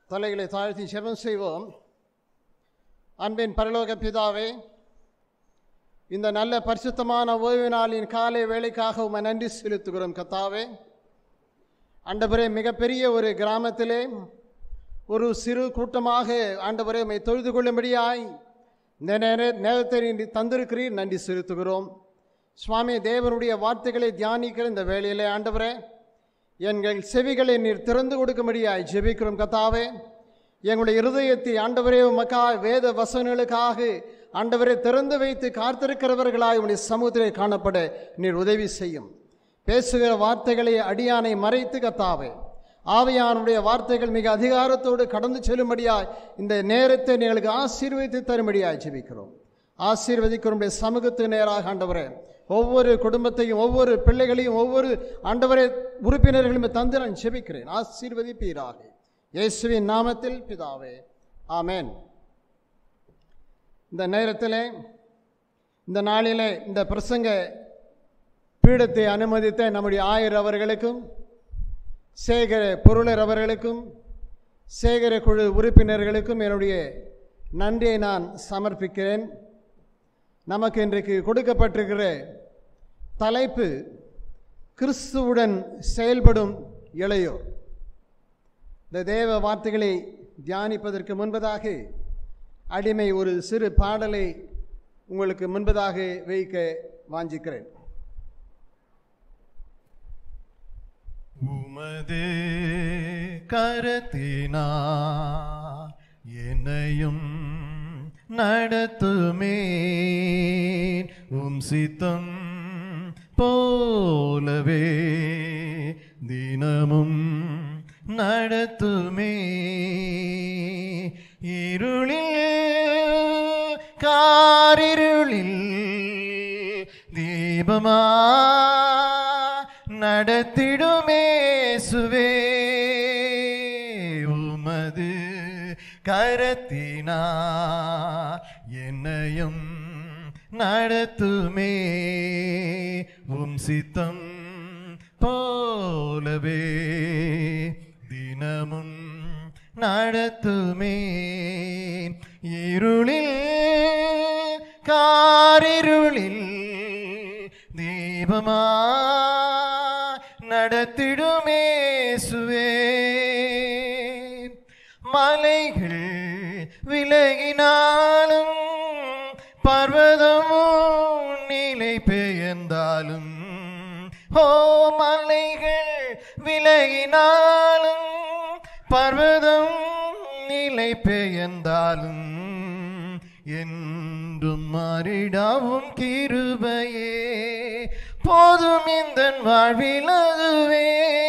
தலைகளை தாழ்த்தி செபம் செய்வோம் அன்பின் பரலோக பிதாவே இந்த நல்ல பரிசுத்தமான ஓய்வு நாளின் காலை வேலைக்காக உமை நன்றி செலுத்துகிறோம் கத்தாவே ஆண்டவரே மிகப்பெரிய ஒரு கிராமத்திலே ஒரு சிறு கூட்டமாக ஆண்டவரே உம்மை தொழுது கொள்ளும்படியாய் இந்த நேர நேரத்தை நீர் தந்திருக்கிறீர் நன்றி செலுத்துகிறோம் சுவாமி தேவனுடைய வார்த்தைகளை தியானிக்கிற இந்த வேளையிலே ஆண்டவரே எங்கள் செவிகளை நீர் திறந்து கொடுக்கும்படியாய் ஜெபிக்கிறோம் கத்தாவே எங்களுடைய இருதயத்தை ஆண்டவரே உமக்கா வேத வசனங்களுக்காக ஆண்டவரை திறந்து வைத்து காத்திருக்கிறவர்களாய் உடைய சமூகத்திலே காணப்பட நீர் உதவி செய்யும் பேசுகிற வார்த்தைகளை அடியானை மறைத்து கத்தாவே ஆவியானுடைய வார்த்தைகள் மிக அதிகாரத்தோடு கடந்து செல்லும்படியாய் இந்த நேரத்தை எங்களுக்கு ஆசீர்வதித்து தரும்படியாய் ஜெபிக்கிறோம் ஆசீர்வதிக்கிறோம் சமூகத்துக்கு நேராக ஆண்டவரே ஒவ்வொரு குடும்பத்தையும் ஒவ்வொரு பிள்ளைகளையும் ஒவ்வொரு ஆண்டவரே உறுப்பினர்களையும் தந்து நான் ஜெபிக்கிறேன் ஆசீர்வதிப்பீராக இயேசுவின் நாமத்தில் பிதாவே ஆமென் இந்த நேரத்தில் இந்த நாளிலே இந்த பிரசங்க பீடத்தை அனுமதித்த நம்முடைய ஆயர் அவர்களுக்கும் சேகர பொருளர் அவர்களுக்கும் சேகர குழு உறுப்பினர்களுக்கும் என்னுடைய நன்றியை நான் சமர்ப்பிக்கிறேன் நமக்கு இன்றைக்கு கொடுக்கப்பட்டிருக்கிற தலைப்பு கிறிஸ்துவுடன் செயல்படும் இளையோர் இந்த தேவ வார்த்தைகளை தியானிப்பதற்கு முன்பதாக அடிமை ஒரு சிறு பாடலை உங்களுக்கு முன்பதாக வைக்க வாஞ்சிக்கிறேன் உமது கரத்தினா என்னையும் நடத்துமே உம் சித்தம் போலவே தினமும் நடத்துமே இருளில் காரிருளில் தீபமா நடத்திடுமே சுவே உமது கரத்தினா என்னையும் நடத்துமே உம் சித்தம் போலவே தினமும் நடத்துமே இருளில் காரிருளில் தீபமா நடத்திடுமே சுவே மலைகள் விலகினாலும் பர்வதமும் நிலை பெயர்ந்தாலும் ஓ மலைகள் விலகினாலும் பர்வதம் நிலை பெயர்ந்தாலும் என்றும் மாறிடாவும் கிருபையே போதும் இந்த வாழ்வில் அதுவே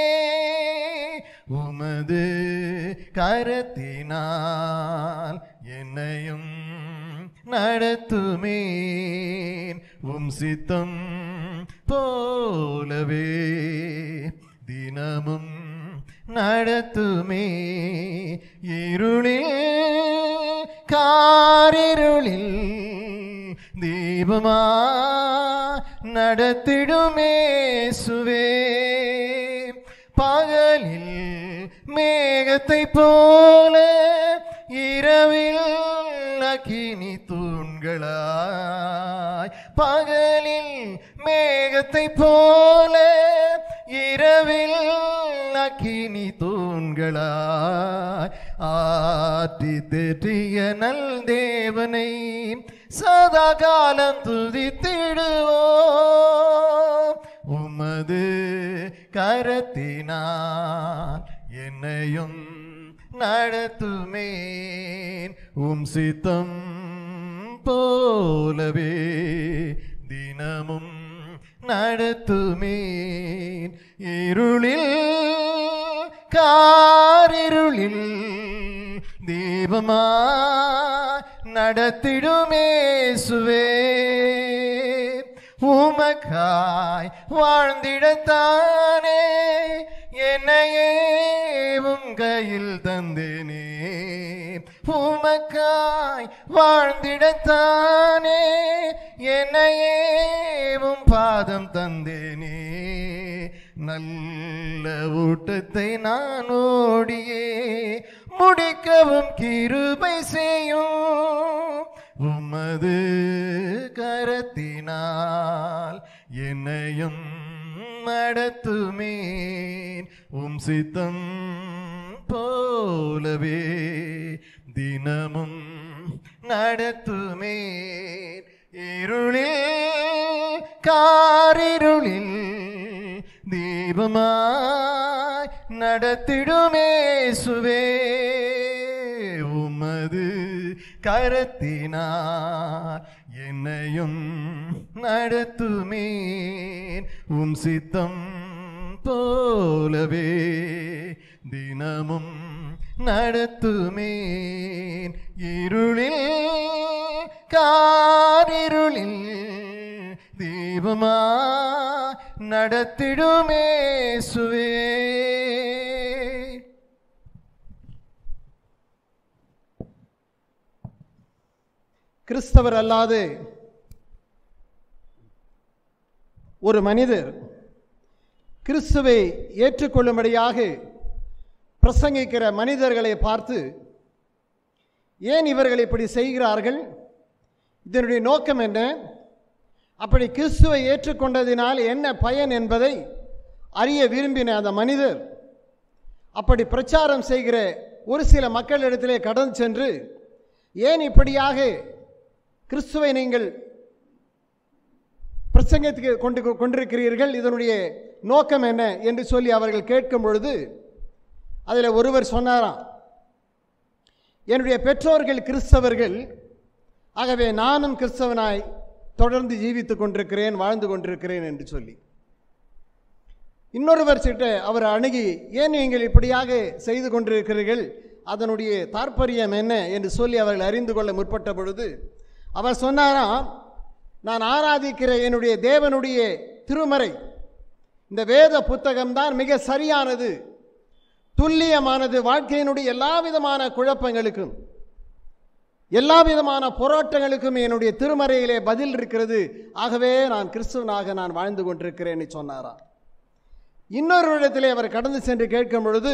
உமது கரத்தினால் என்னையும் நடத்துமேன் உம் சித்தம் போலவே தினமும் நடத்துமே இருளில் காரிருளில் தீபமா நடத்திடுமே சுவே பகலில் மேகத்தை போல இரவில் அக்கினி தூண்களாய் பகலில் மேகத்தை போல இரவில் அக்கினி தூண்களாய் ஆற்றி தேற்றிய நல் தேவனை சதா காலம் துதித்திடுவோம் உமது கரத்தினான் என்னையும் நடத்துமேன் உம் சித்தம் போலவே தினமும் நடத்துமேன் இருளில் காரிருளில் தீபமா நடத்திடுமே சுவே உமக்காய் வாழ்ந்திடத்தானே என்னையே உம் கையில் தந்தேனே உமக்காய் வாழ்ந்திடத்தானே என்னையே உம் பாதம் தந்தேனே நல்ல ஊட்டத்தை நான் ஓடியே முடிக்கவும் கிருபை செய்யும் உமது கரத்தினால் என்னையும் நடத்துமேன் உம் சித்தம் போலவே தினமும் நடத்துமேன் இருளில் காரிருளில் தீபமாய் நடத்திடுமே சுவே உமது கரத்தினார் என்னையும் நடத்துமேன் உம் சித்தம் போலவே தினமும் நடத்துமேன் இருளில் காரிருளில் தீபமா நடத்திடுமே சுவே கிறிஸ்தவர் அல்லாது ஒரு மனிதர் கிறிஸ்துவை ஏற்றுக்கொள்ளும்படியாக பிரசங்கிக்கிற மனிதர்களை பார்த்து ஏன் இவர்கள் இப்படி செய்கிறார்கள் இதனுடைய நோக்கம் என்ன அப்படி கிறிஸ்துவை ஏற்றுக்கொண்டதினால் என்ன பயன் என்பதை அறிய விரும்பின அந்த மனிதர் அப்படி பிரச்சாரம் செய்கிற ஒரு சில மக்களிடத்திலே கடந்து சென்று ஏன் இப்படியாக கிறிஸ்துவை நீங்கள் பிரசங்கத்துக்கு கொண்டு கொண்டிருக்கிறீர்கள் இதனுடைய நோக்கம் என்ன என்று சொல்லி அவர்கள் கேட்கும் பொழுது அதில் ஒருவர் சொன்னாராம் என்னுடைய பெற்றோர்கள் கிறிஸ்தவர்கள் ஆகவே நானும் கிறிஸ்தவனாய் தொடர்ந்து ஜீவித்துக் கொண்டிருக்கிறேன் வாழ்ந்து கொண்டிருக்கிறேன் என்று சொல்லி இன்னொருவர் சிட்ட அவர் அணுகி ஏன் நீங்கள் இப்படியாக செய்து கொண்டிருக்கிறீர்கள் அதனுடைய தாற்பயம் என்ன என்று சொல்லி அவர்கள் அறிந்து கொள்ள முற்பட்ட பொழுது அவர் சொன்னாராம் நான் ஆராதிக்கிற என்னுடைய தேவனுடைய திருமறை இந்த வேத புத்தகம்தான் மிக சரியானது துல்லியமானது வாழ்க்கையினுடைய எல்லா விதமான குழப்பங்களுக்கும் எல்லா விதமான போராட்டங்களுக்கும் என்னுடைய திருமறையிலே பதில் இருக்கிறது ஆகவே நான் கிறிஸ்துவனாக நான் வாழ்ந்து கொண்டிருக்கிறேன்னு சொன்னாராம் இன்னொரு இடத்திலே அவர் கடந்து சென்று கேட்கும் பொழுது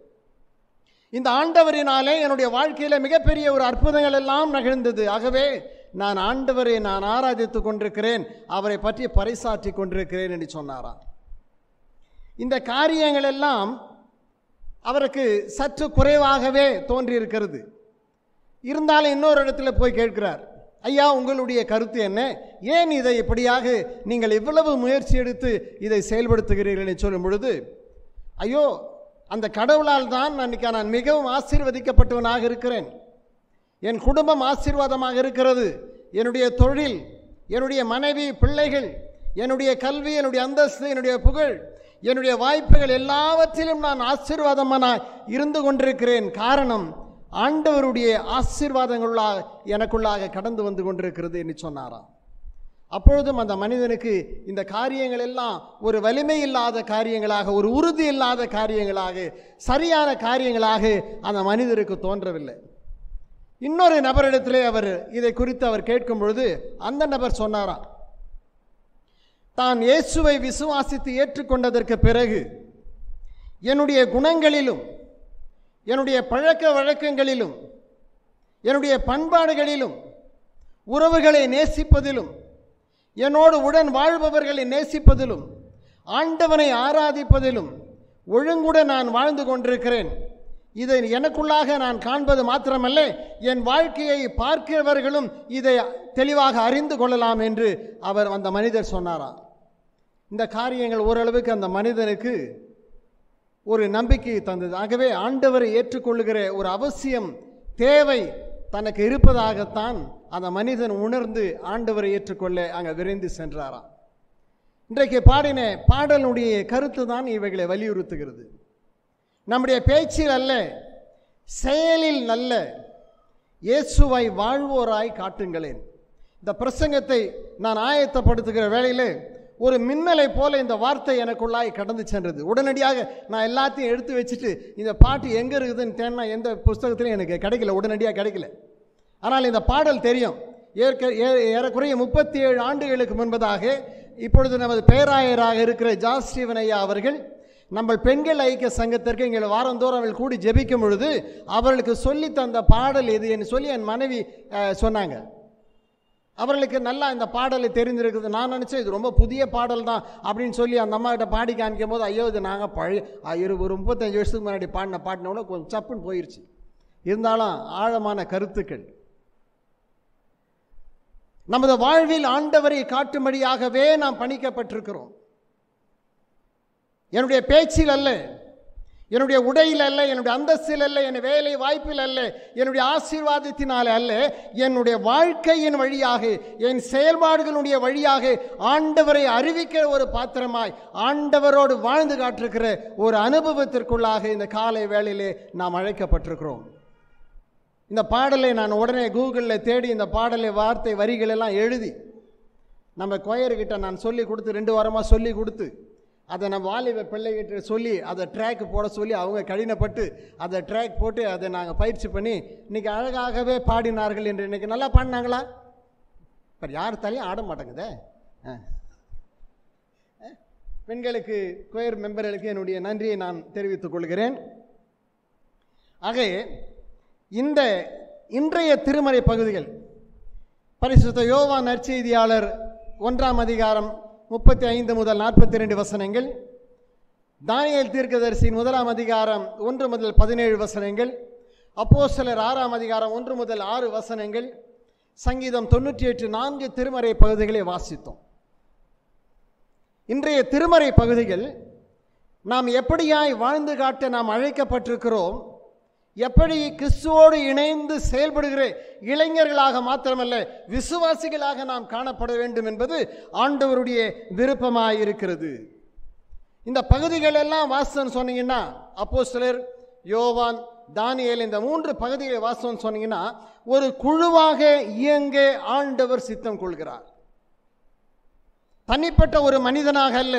இந்த ஆண்டவரினாலே என்னுடைய வாழ்க்கையில மிகப்பெரிய ஒரு அற்புதங்கள் எல்லாம் நிகழ்ந்தது ஆகவே நான் ஆண்டவரை நான் ஆராதித்துக் கொண்டிருக்கிறேன் அவரை பற்றி பறைசாற்றி கொண்டிருக்கிறேன் என்று சொன்னாராம் இந்த காரியங்கள் எல்லாம் அவருக்கு சற்று குறைவாகவே தோன்றியிருக்கிறது இருந்தாலும் இன்னொரு இடத்துல போய் கேட்கிறார் ஐயா உங்களுடைய கருத்து என்ன ஏன் இதை இப்படியாக நீங்கள் இவ்வளவு முயற்சி எடுத்து இதை செயல்படுத்துகிறீர்கள் என்று சொல்லும் பொழுது ஐயோ அந்த கடவுளால் தான் அன்றைக்கி நான் மிகவும் ஆசீர்வதிக்கப்பட்டவனாக இருக்கிறேன் என் குடும்பம் ஆசீர்வாதமாக இருக்கிறது என்னுடைய தொழில் என்னுடைய மனைவி பிள்ளைகள் என்னுடைய கல்வி என்னுடைய அந்தஸ்து என்னுடைய புகழ் என்னுடைய வாய்ப்புகள் எல்லாவற்றிலும் நான் ஆசீர்வாதமானாய் இருந்து கொண்டிருக்கிறேன் காரணம் ஆண்டவருடைய ஆசீர்வாதங்களுள்ளாக எனக்குள்ளாக கடந்து வந்து கொண்டிருக்கிறது என்று சொன்னாராம் அப்பொழுதும் அந்த மனிதனுக்கு இந்த காரியங்கள் எல்லாம் ஒரு வலிமை இல்லாத காரியங்களாக ஒரு உறுதி இல்லாத காரியங்களாக சரியான காரியங்களாக அந்த மனிதருக்கு தோன்றவில்லை இன்னொரு நபரிடத்திலே அவர் இதை குறித்து அவர் கேட்கும் பொழுது அந்த நபர் சொன்னாராம் தான் இயேசுவை விசுவாசித்து ஏற்றுக்கொண்டதற்கு பிறகு என்னுடைய குணங்களிலும் என்னுடைய பழக்க வழக்கங்களிலும் என்னுடைய பண்பாடுகளிலும் உறவுகளை நேசிப்பதிலும் என்னோடு உடன் வாழ்பவர்களை நேசிப்பதிலும் ஆண்டவனை ஆராதிப்பதிலும் ஒழுங்குடன் நான் வாழ்ந்து கொண்டிருக்கிறேன் இதை எனக்குள்ளாக நான் காண்பது மாத்திரமல்ல என் வாழ்க்கையை பார்க்கிறவர்களும் இதை தெளிவாக அறிந்து கொள்ளலாம் என்று அவர் அந்த மனிதர் சொன்னாராம் இந்த காரியங்கள் ஓரளவுக்கு அந்த மனிதனுக்கு ஒரு நம்பிக்கை தந்தது ஆகவே ஆண்டவரை ஏற்றுக்கொள்ளுகிற ஒரு அவசியம் தேவை தனக்கு இருப்பதாகத்தான் அந்த மனிதன் உணர்ந்து ஆண்டவரை ஏற்றுக்கொள்ள அங்கே விரைந்து சென்றாராம் இன்றைக்கு பாடின பாடலுடைய கருத்து தான் இவைகளை வலியுறுத்துகிறது நம்முடைய பேச்சில் அல்ல செயலில் நல்ல இயேசுவை வாழ்வோராய் காட்டுங்களேன் இந்த பிரசங்கத்தை நான் ஆயத்தப்படுத்துகிற வேளையிலே ஒரு மின்னலை போல இந்த வார்த்தை எனக்குள்ளாய் கடந்து சென்றது உடனடியாக நான் எல்லாத்தையும் எடுத்து வச்சுட்டு இந்த பாட்டு எங்கே இருக்குதுன்னு தேடினா எந்த புஸ்தகத்திலையும் எனக்கு கிடைக்கல உடனடியாக கிடைக்கல ஆனால் இந்த பாடல் தெரியும் ஏற்க ஏ- ஏறக்குறைய முப்பத்தி ஏழு ஆண்டுகளுக்கு முன்பதாக இப்பொழுது நமது பேராயராக இருக்கிற ஜாஸ் ஸ்டீவன் ஐயா அவர்கள் நம்ம பெண்கள் ஐக்கிய சங்கத்திற்கு எங்கள் வாரந்தோறும் அவர்கள் கூடி ஜெபிக்கும் பொழுது அவர்களுக்கு சொல்லி தந்த பாடல் எது என்று சொல்லி என் மனைவி அஹ், சொன்னாங்க அவர்களுக்கு நல்லா இந்த பாடலை தெரிஞ்சிருக்குது நான் நினச்சேன் இது ரொம்ப புதிய பாடல் தான் அப்படின்னு சொல்லி அந்த அம்மா கிட்ட பாடி காமிக்கும் போது ஐயோ இது நாங்கள் பழைய அஹ், இரு ஒரு முப்பத்தஞ்சு வருஷத்துக்கு முன்னாடி பாடின பாட்டினோட கொஞ்சம் சப்புன்னு போயிடுச்சு இருந்தாலும் ஆழமான கருத்துக்கள் நமது வாழ்வில் ஆண்டவரை காட்டும்படியாகவே நாம் பணிக்கப்பட்டிருக்கிறோம் என்னுடைய பேச்சில் அல்ல என்னுடைய உடையில் அல்ல என்னுடைய அந்தஸ்தில் அல்ல என் வேலை வாய்ப்பில் அல்ல என்னுடைய ஆசீர்வாதத்தினால் அல்ல என்னுடைய வாழ்க்கையின் வழியாக என் செயல்பாடுகளுடைய வழியாக ஆண்டவரை அறிவிக்கிற ஒரு பாத்திரமாய் ஆண்டவரோடு வாழ்ந்து காட்டிருக்கிற ஒரு அனுபவத்திற்குள்ளாக இந்த காலை வேளையிலே நாம் அழைக்கப்பட்டிருக்கிறோம் இந்த பாடலை நான் உடனே கூகுளில் தேடி இந்த பாடலை வார்த்தை வரிகள் எல்லாம் எழுதி நம்ம கொயர்கிட்ட நான் சொல்லி கொடுத்து ரெண்டு வாரமாக சொல்லி கொடுத்து அதை நம்ம வாலிப பிள்ளைகிட்ட சொல்லி அதை ட்ராக் போட சொல்லி அவங்க கடினப்பட்டு அதை ட்ராக் போட்டு அதை நாங்கள் பயிற்சி பண்ணி இன்னைக்கு அழகாகவே பாடினார்கள் என்று இன்னைக்கு நல்லா பாடினாங்களா இப்போ யார் தலையும் ஆட மாட்டேங்குதே ஆ. ஆ. பெண்களுக்கு கொயர் மெம்பர்களுக்கு என்னுடைய நன்றியை நான் தெரிவித்துக் கொள்கிறேன் ஆக இந்த இன்றைய திருமறை பகுதிகள் பரிசுத்த யோவான் நற்செய்தியாளர் ஒன்றாம் அதிகாரம் முப்பத்தி ஐந்து முதல் நாற்பத்தி ரெண்டு வசனங்கள் தானியேல் தீர்க்கதரிசியின் முதலாம் அதிகாரம் ஒன்று முதல் பதினேழு வசனங்கள் அப்போஸ்தலர் ஆறாம் அதிகாரம் ஒன்று முதல் ஆறு வசனங்கள் சங்கீதம் தொண்ணூற்றி எட்டு நான்கு திருமறை பகுதிகளை வாசித்தோம் இன்றைய திருமறை பகுதிகள் நாம் எப்படியாய் வாழ்ந்து காட்ட நாம் அழைக்கப்பட்டிருக்கிறோம் எப்படி கிறிஸ்துவோடு இணைந்து செயல்படுகிற இளைஞர்களாக மாத்திரமல்ல விசுவாசிகளாக நாம் காணப்பட வேண்டும் என்பது ஆண்டவருடைய விருப்பமாய் இருக்கிறது இந்த பகுதிகள் எல்லாம் வாசம் சொன்னீங்கன்னா அப்போஸ்தலர் யோவான் தானியேல் இந்த மூன்று பகுதிகளை வாசம் சொன்னீங்கன்னா ஒரு குழுவாக இயங்க ஆண்டவர் சித்தம் கொள்கிறார் தனிப்பட்ட ஒரு மனிதனாக அல்ல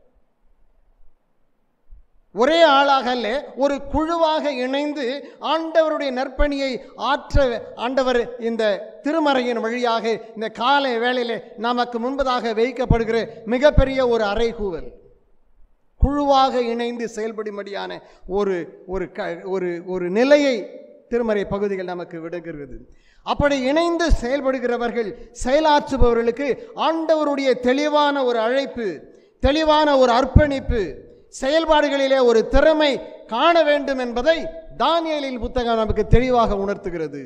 ஒரே ஆளாக அல்ல ஒரு குழுவாக இணைந்து ஆண்டவருடைய நற்பணியை ஆற்ற ஆண்டவர் இந்த திருமறையின் வழியாக இந்த காலை வேளையிலே நமக்கு முன்பதாக வைக்கப்படுகிற மிகப்பெரிய ஒரு அறைகூவல் குழுவாக இணைந்து செயல்படும்படியான ஒரு ஒரு க ஒரு ஒரு நிலையை திருமறை பகுதிகள் நமக்கு விடுகிறது அப்படி இணைந்து செயல்படுகிறவர்கள் செயலாற்றுபவர்களுக்கு ஆண்டவருடைய தெளிவான ஒரு அழைப்பு தெளிவான ஒரு அர்ப்பணிப்பு செயல்பாடுகளிலே ஒரு திறமை காண வேண்டும் என்பதை தானியேலின் புத்தகம் நமக்கு தெளிவாக உணர்த்துகிறது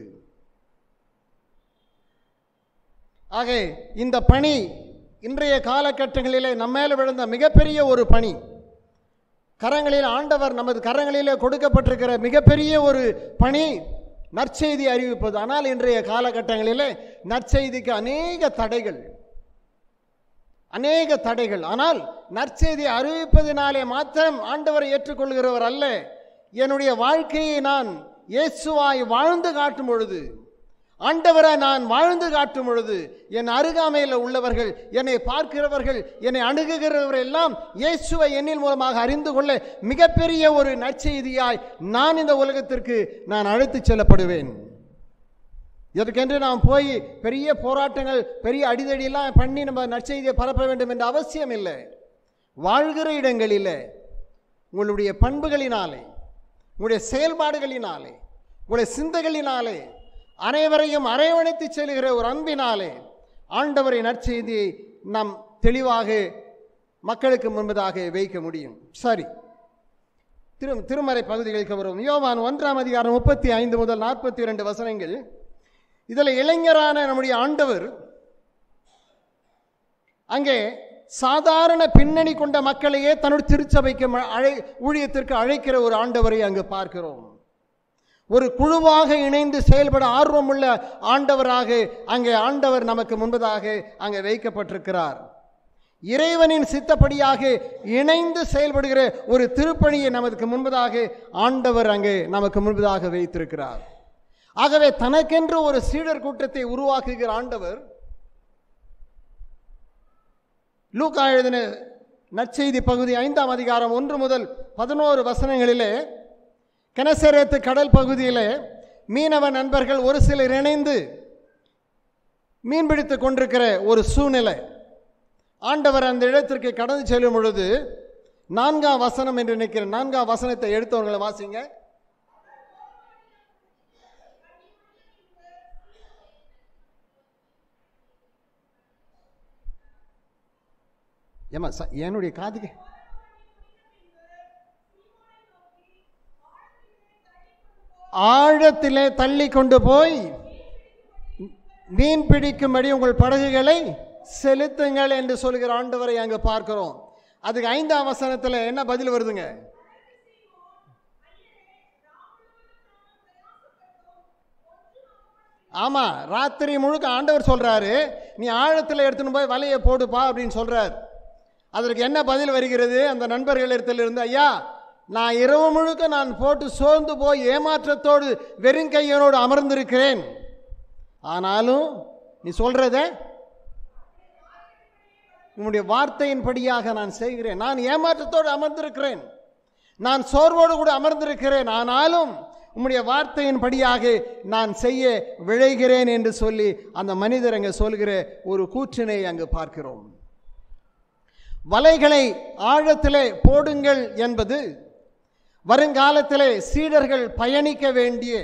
ஆக இந்த பணி இன்றைய காலகட்டங்களிலே நம்மேல விழுந்த மிகப்பெரிய ஒரு பணி கரங்களில் ஆண்டவர் நமது கரங்களிலே கொடுக்கப்பட்டிருக்கிற மிகப்பெரிய ஒரு பணி நற்செய்தி அறிவிப்பது ஆனால் இன்றைய காலகட்டங்களிலே நற்செய்திக்கு அநேக தடைகள் அநேக தடைகள் ஆனால் நற்செய்தி அறிவிப்பதினாலே மாத்திரம் ஆண்டவரை ஏற்றுக்கொள்கிறவர் அல்ல என்னுடைய வாழ்க்கையை நான் இயேசுவாய் வாழ்ந்து காட்டும் பொழுது ஆண்டவரை நான் வாழ்ந்து காட்டும் பொழுது என் அருகாமையில் உள்ளவர்கள் என்னை பார்க்கிறவர்கள் என்னை அணுகுகிறவர்கள் எல்லாம் இயேசுவை என்னின் மூலமாக அறிந்து கொள்ள மிகப்பெரிய ஒரு நற்செய்தியாய் நான் இந்த உலகத்திற்கு நான் அழைத்துச் செல்லப்படுவேன் இதற்கென்று நாம் போய் பெரிய போராட்டங்கள் பெரிய அடிதடியெல்லாம் பண்ணி நம்ம நற்செய்தியை பரப்ப வேண்டும் என்ற அவசியம் இல்லை வாழ்கிற இடங்களில் உங்களுடைய பண்புகளினாலே உங்களுடைய செயல்பாடுகளினாலே உங்களுடைய சிந்தைகளினாலே அனைவரையும் அரவணைத்து செல்கிற ஒரு அன்பினாலே ஆண்டவரை நற்செய்தியை நாம் தெளிவாக மக்களுக்கு முன்பதாக வைக்க முடியும் சரி திரு திருமறை பகுதிகளுக்கு வரும் யோவான் ஒன்றாம் அதிகாரம் முப்பத்தி ஐந்து முதல் நாற்பத்தி இரண்டு வசனங்கள் இதில் இளைஞரான நம்முடைய ஆண்டவர் அங்கே சாதாரண பின்னணி கொண்ட மக்களையே தன்னுடைய திருச்சபைக்கு ம- அழை ஊழியத்திற்கு அழைக்கிற ஒரு ஆண்டவரை அங்கு பார்க்கிறோம் ஒரு குழுவாக இணைந்து செயல்பட ஆர்வமுள்ள ஆண்டவராக அங்கே ஆண்டவர் நமக்கு முன்பதாக அங்கே வைக்கப்பட்டிருக்கிறார் இறைவனின் சித்தப்படியாக இணைந்து செயல்படுகிற ஒரு திருப்பணியை நமக்கு முன்பதாக ஆண்டவர் அங்கே நமக்கு முன்பதாக வைத்திருக்கிறார் ஆகவே தனக்கென்று ஒரு சீடர் கூட்டத்தை உருவாக்குகிற ஆண்டவர் லூக்கா எழுதின நற்செய்தி பகுதி ஐந்தாம் அதிகாரம் ஒன்று முதல் பதினோரு வசனங்களிலே கெனசரேத்து கடல் பகுதியிலே மீனவ நண்பர்கள் ஒரு சிலர் இணைந்து மீன்பிடித்துக் கொண்டிருக்கிற ஒரு சூழ்நிலை ஆண்டவர் அந்த இடத்திற்கு கடந்து செல்லும் பொழுது நான்காம் வசனம் என்று நினைக்கிறேன் நான்காம் வசனத்தை எடுத்தவர்களை வாசிங்க ஏமா ச- என்னுடைய காதுக்கு ஆழத்திலே தள்ளி கொண்டு போய் மீன் பிடிக்கும்படி உங்கள் படகுகளை செலுத்துங்கள் என்று சொல்கிற ஆண்டவரை அங்க பார்க்கிறோம் அதுக்கு ஐந்தாம் வசனத்துல என்ன பதில் வருதுங்க ஆமா ராத்திரி முழுக்க ஆண்டவர் சொல்றாரு நீ ஆழத்தில் எடுத்துன்னு போய் வலையை போடுப்பா அப்படின்னு சொல்றார் அதற்கு என்ன பதில் வருகிறது அந்த நண்பர்கள் இடத்துல இருந்து ஐயா நான் இரவு முழுக்க நான் போட்டு சோர்ந்து போய் ஏமாற்றத்தோடு வெறுங்கையனோடு அமர்ந்திருக்கிறேன் ஆனாலும் நீ சொல்றத உன்னுடைய வார்த்தையின்படியாக நான் செய்கிறேன் நான் ஏமாற்றத்தோடு அமர்ந்திருக்கிறேன் நான் சோர்வோடு கூட அமர்ந்திருக்கிறேன் ஆனாலும் உம்முடைய வார்த்தையின்படியாக நான் செய்ய விழைகிறேன் என்று சொல்லி அந்த மனிதர் அங்கே சொல்கிற ஒரு கூற்றினை அங்கு பார்க்கிறோம் வலைகளை ஆழத்திலே போடுங்கள் என்பது வருங்காலத்திலே சீடர்கள் பயணிக்க வேண்டிய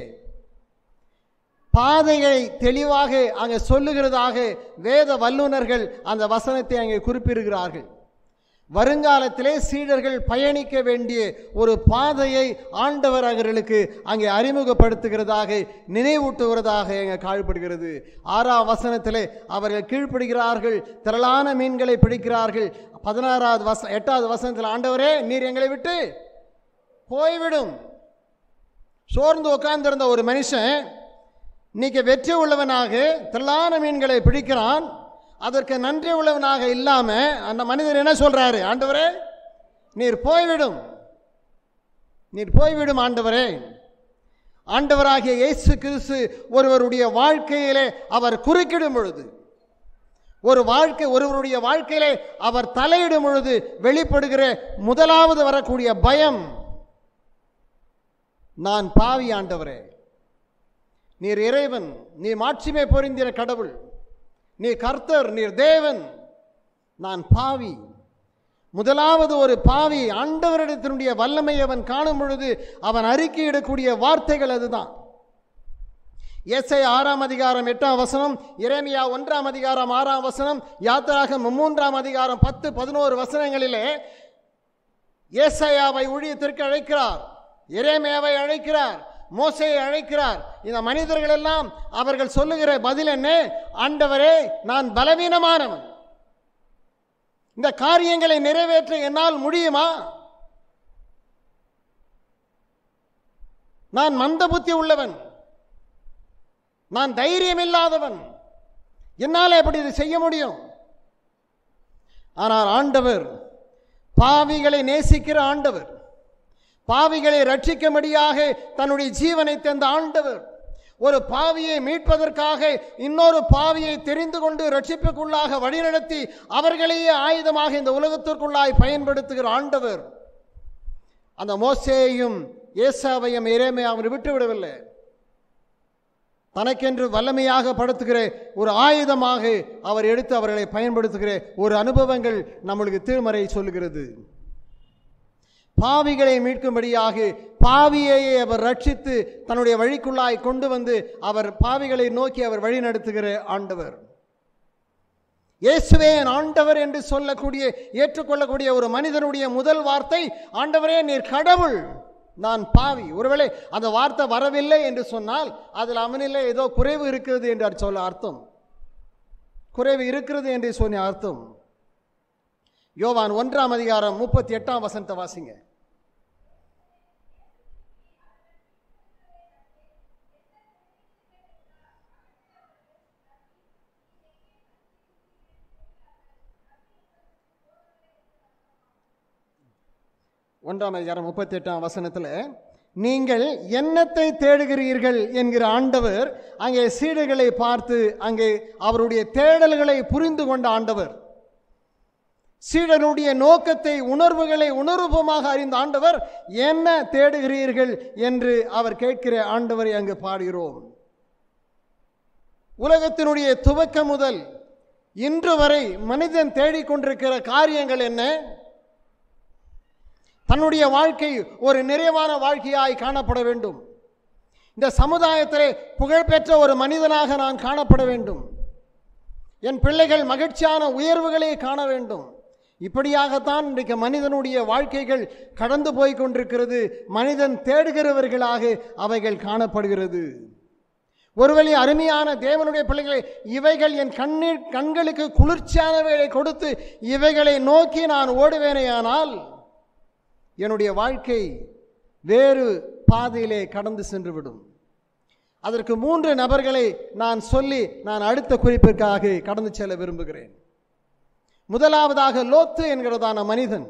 பாதையை தெளிவாக அங்கே சொல்லுகிறதாக வேத வல்லுனர்கள் அந்த வசனத்தை அங்கே குறிப்பிடுகிறார்கள் வருங்காலத்திலே சீடர்கள் பயணிக்க வேண்டிய ஒரு பாதையை ஆண்டவர் அவர்களுக்கு அங்கே அறிமுகப்படுத்துகிறதாக நினைவூட்டுகிறதாக அங்கே காழ்படுகிறது ஆறாம் வசனத்திலே அவர்கள் கீழ்ப்படுகிறார்கள் திரளான மீன்களை பிடிக்கிறார்கள் பதினாறாவது வச எட்டாவது வசனத்தில் ஆண்டவரே நீர் எங்களை விட்டு போய்விடும் சோர்ந்து உட்கார்ந்திருந்த ஒரு மனுஷன் இன்னைக்கு வெற்றி உள்ளவனாக திரளான மீன்களை பிடிக்கிறான் அதற்கு நன்றி உள்ளவனாக இல்லாம அந்த மனிதர் என்ன சொல்றாரு ஆண்டவரே நீர் போய்விடும் நீர் போய்விடும் ஆண்டவரே ஆண்டவராகிய இயேசு கிறிஸ்து ஒருவருடைய வாழ்க்கையிலே அவர் குறுக்கிடும் பொழுது ஒரு வாழ்க்கை ஒருவருடைய வாழ்க்கையிலே அவர் தலையிடும் பொழுது வெளிப்படுகிற முதலாவது வரக்கூடிய பயம் நான் பாவி ஆண்டவரே நீர் இறைவன் நீ மாட்சிமை பொருந்தின கடவுள் நீ கர்த்தர் நீர் தேவன் நான் பாவி முதலாவது ஒரு பாவி ஆண்டவரிடத்தினுடைய வல்லமை அவன் காணும் பொழுது அவன் அறிக்கையிடக்கூடிய வார்த்தைகள் அதுதான் எஸ்ஐ ஆறாம் அதிகாரம் எட்டாம் வசனம் இரேமியா ஒன்றாம் அதிகாரம் ஆறாம் வசனம் யாத்திராக மூன்றாம் அதிகாரம் பத்து பதினோரு வசனங்களிலே ஏசாயாவை ஊழியத்திற்கு அழைக்கிறார் எரேமியாவை அழைக்கிறார் மோசையை அழைக்கிறார் இந்த மனிதர்கள் எல்லாம் அவர்கள் சொல்லுகிற பதில் என்ன ஆண்டவரே நான் பலவீனமானவன் இந்த காரியங்களை நிறைவேற்ற என்னால் முடியுமா நான் மந்த புத்தி உள்ளவன் நான் தைரியம் இல்லாதவன் என்னால் எப்படி இது செய்ய முடியும் ஆனால் ஆண்டவர் பாவிகளை நேசிக்கிற ஆண்டவர் பாவிகளை ரட்சிக்கும்படியாக தன்னுடைய ஜீவனை தந்த ஆண்டவர் ஒரு பாவியை மீட்பதற்காக இன்னொரு பாவியை தெரிந்து கொண்டு ரட்சிப்புக்குள்ளாக வழிநடத்தி அவர்களையே ஆயுதமாக இந்த உலகத்திற்குள்ளாய் பயன்படுத்துகிற ஆண்டவர் அந்த மோசேயையும் ஏசாவையும் இறைமையாவும் விட்டு விடவில்லை தனக்கென்று வல்லமையாக படுத்துகிற ஒரு ஆயுதமாக அவர் எடுத்து அவர்களை பயன்படுத்துகிற ஒரு அனுபவங்கள் நம்மளுக்கு திருமறை சொல்லுகிறது பாவிகளை மீட்கும்படியாக பாவியையே அவர் ரட்சித்து தன்னுடைய வழிக்குள்ளாய் கொண்டு வந்து அவர் பாவிகளை நோக்கி அவர் வழி நடத்துகிற ஆண்டவர் இயேசுவே என் ஆண்டவர் என்று சொல்லக்கூடிய ஏற்றுக்கொள்ளக்கூடிய ஒரு மனிதனுடைய முதல் வார்த்தை ஆண்டவரே நீர் கடவுள் நான் பாவி ஒருவேளை அந்த வார்த்தை வரவில்லை என்று சொன்னால் அதில் அவனிலே ஏதோ குறைவு இருக்கிறது என்று சொல்ல அர்த்தம் குறைவு இருக்கிறது என்று சொன்ன அர்த்தம் யோவான் ஒன்றாம் அதிகாரம் முப்பத்தி எட்டாம் வசனத்தை வாசிங்க ஒன்றாம் அதிகாரம் முப்பத்தி எட்டாம் வசனத்தில் நீங்கள் என்னத்தை தேடுகிறீர்கள் என்கிற ஆண்டவர் அங்கே சீடுகளை பார்த்து அங்கே அவருடைய தேடல்களை புரிந்து கொண்ட ஆண்டவர் சீடனுடைய நோக்கத்தை உணர்வுகளை உணர்வுபமாக அறிந்த ஆண்டவர் என்ன தேடுகிறீர்கள் என்று அவர் கேட்கிற ஆண்டவரை அங்கு பாடுகிறோம் உலகத்தினுடைய துவக்கம் முதல் இன்று வரை மனிதன் தேடிக்கொண்டிருக்கிற காரியங்கள் என்ன தன்னுடைய வாழ்க்கை ஒரு நிறைவான வாழ்க்கையாய் காணப்பட வேண்டும் இந்த சமுதாயத்திலே புகழ்பெற்ற ஒரு மனிதனாக நான் காணப்பட வேண்டும் என் பிள்ளைகள் மகிழ்ச்சியான உயர்வுகளை காண வேண்டும் இப்படியாகத்தான் இன்றைக்கு மனிதனுடைய வாழ்க்கைகள் கடந்து போய் கொண்டிருக்கிறது மனிதன் தேடுகிறவர்களாக அவைகள் காணப்படுகிறது ஒருவழி அருமையான தேவனுடைய பிள்ளைகளை இவைகள் என் கண்ணீர் கண்களுக்கு குளிர்ச்சியானவைகளை கொடுத்து இவைகளை நோக்கி நான் ஓடுவேனேயானால் என்னுடைய வாழ்க்கை வேறு பாதையிலே கடந்து சென்றுவிடும் அதற்கு மூன்று நபர்களை நான் சொல்லி நான் அடுத்த குறிப்பிற்காக கடந்து செல்ல விரும்புகிறேன் முதலாவதாக லோத்து என்கிறதான மனிதன்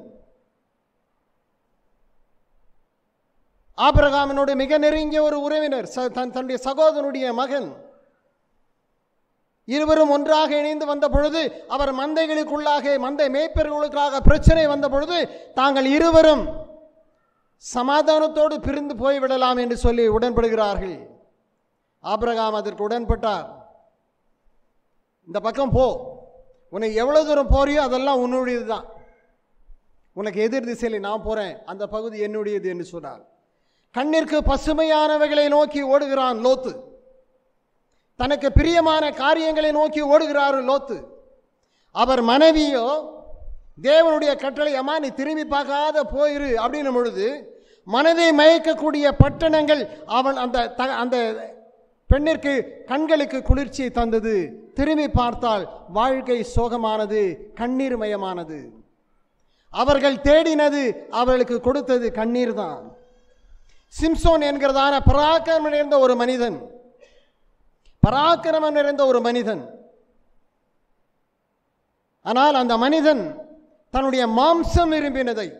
ஆபிரகாமினோடு மிக நெருங்கிய ஒரு உறவினர் ச- தன் தன்னுடைய சகோதரனுடைய மகன் இருவரும் ஒன்றாக இணைந்து வந்த பொழுது அவர் மந்தைகளுக்குள்ளாக மந்தை மேய்ப்பர்களுக்காக பிரச்சனை வந்த பொழுது தாங்கள் இருவரும் சமாதானத்தோடு பிரிந்து போய்விடலாம் என்று சொல்லி உடன்படுகிறார்கள் ஆபிரகாம் அதற்கு உடன்பட்டார் இந்த பக்கம் போ உனக்கு எவ்வளவு தூரம் போறியோ அதெல்லாம் உன்னுடையது தான் உனக்கு எதிர் திசையில் நான் போறேன் அந்த பகுதி என்னுடையது என்று சொன்னார் கண்ணிற்கு பசுமையானவைகளை நோக்கி ஓடுகிறான் லோத்து தனக்கு பிரியமான காரியங்களை நோக்கி ஓடுகிறார் லோத்து அவர் மனைவியோ தேவனுடைய கட்டளை அம்மா நீ திரும்பி பார்க்காத போயிரு அப்படின்னும் பொழுது மனதை மயக்கக்கூடிய பட்டணங்கள் அவன் அந்த த- அந்த பெண்ணிற்கு கண்களுக்கு குளிர்ச்சியை தந்தது திரும்பி பார்த்தால் வாழ்க்கை சோகமானது கண்ணீர்மயமானது அவர்கள் தேடினது அவர்களுக்கு கொடுத்தது கண்ணீர் தான் சிம்சோன் என்கிறதான பராக்கிரமம் நிறைந்த ஒரு மனிதன் பராக்கிரமம் நிறைந்த ஒரு மனிதன் ஆனால் அந்த மனிதன் தன்னுடைய மாம்சம் விரும்பினதை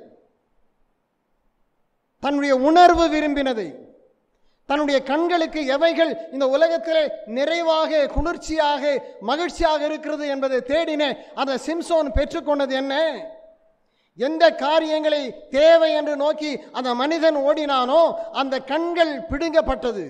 தன்னுடைய உணர்வு விரும்பினதை தன்னுடைய கண்களுக்கு எவைகள் இந்த உலகத்திலே நிறைவாக குளிர்ச்சியாக மகிழ்ச்சியாக இருக்கிறது என்பதை தேடின அந்த சிம்சோன் பெற்றுக்கொண்டது என்ன எந்த காரியங்களை தேவை என்று நோக்கி அந்த மனிதன் ஓடினானோ அந்த கண்கள் பிடுங்கப்பட்டது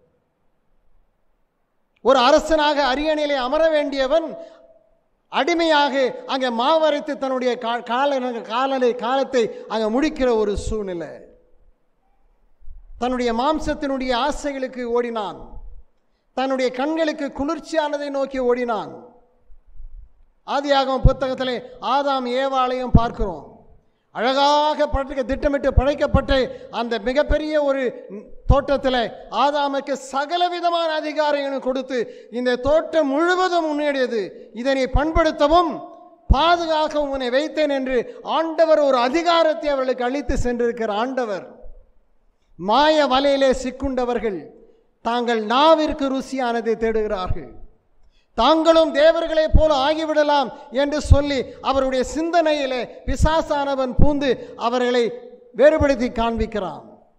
ஒரு அரசனாக அரியணையிலே அமர வேண்டியவன் அடிமையாக அங்கே மாவரைத்து தன்னுடைய கா- கால காலனை காலத்தை அங்கே முடிக்கிற ஒரு சூழ்நிலை தன்னுடைய மாம்சத்தினுடைய ஆசைகளுக்கு ஓடினான் தன்னுடைய கண்களுக்கு குளிர்ச்சியானதை நோக்கி ஓடினான் ஆதியாகமம் புத்தகத்திலே ஆதாம் ஏவாளையும் பார்க்கிறோம் அழகாக படைக்க திட்டமிட்டு படைக்கப்பட்ட அந்த மிகப்பெரிய ஒரு தோட்டத்தில் ஆதாமுக்கு சகல விதமான அதிகாரங்களும் கொடுத்து இந்த தோட்டம் முழுவதும் முன்னேறியது இதனை பண்படுத்தவும் பாதுகாக்கவும் உன்னை வைத்தேன் என்று ஆண்டவர் ஒரு அதிகாரத்தை அவர்களுக்கு அளித்து சென்றிருக்கிற ஆண்டவர் மாய வலையிலே சிக்குண்டவர்கள் தாங்கள் நாவிற்கு ருசியானதை தேடுகிறார்கள் தாங்களும் தேவர்களைப் போல ஆகிவிடலாம் என்று சொல்லி அவருடைய சிந்தனையிலே பிசாசானவன் பூந்து அவர்களை வேறுபடுத்தி காண்பிக்கிறான்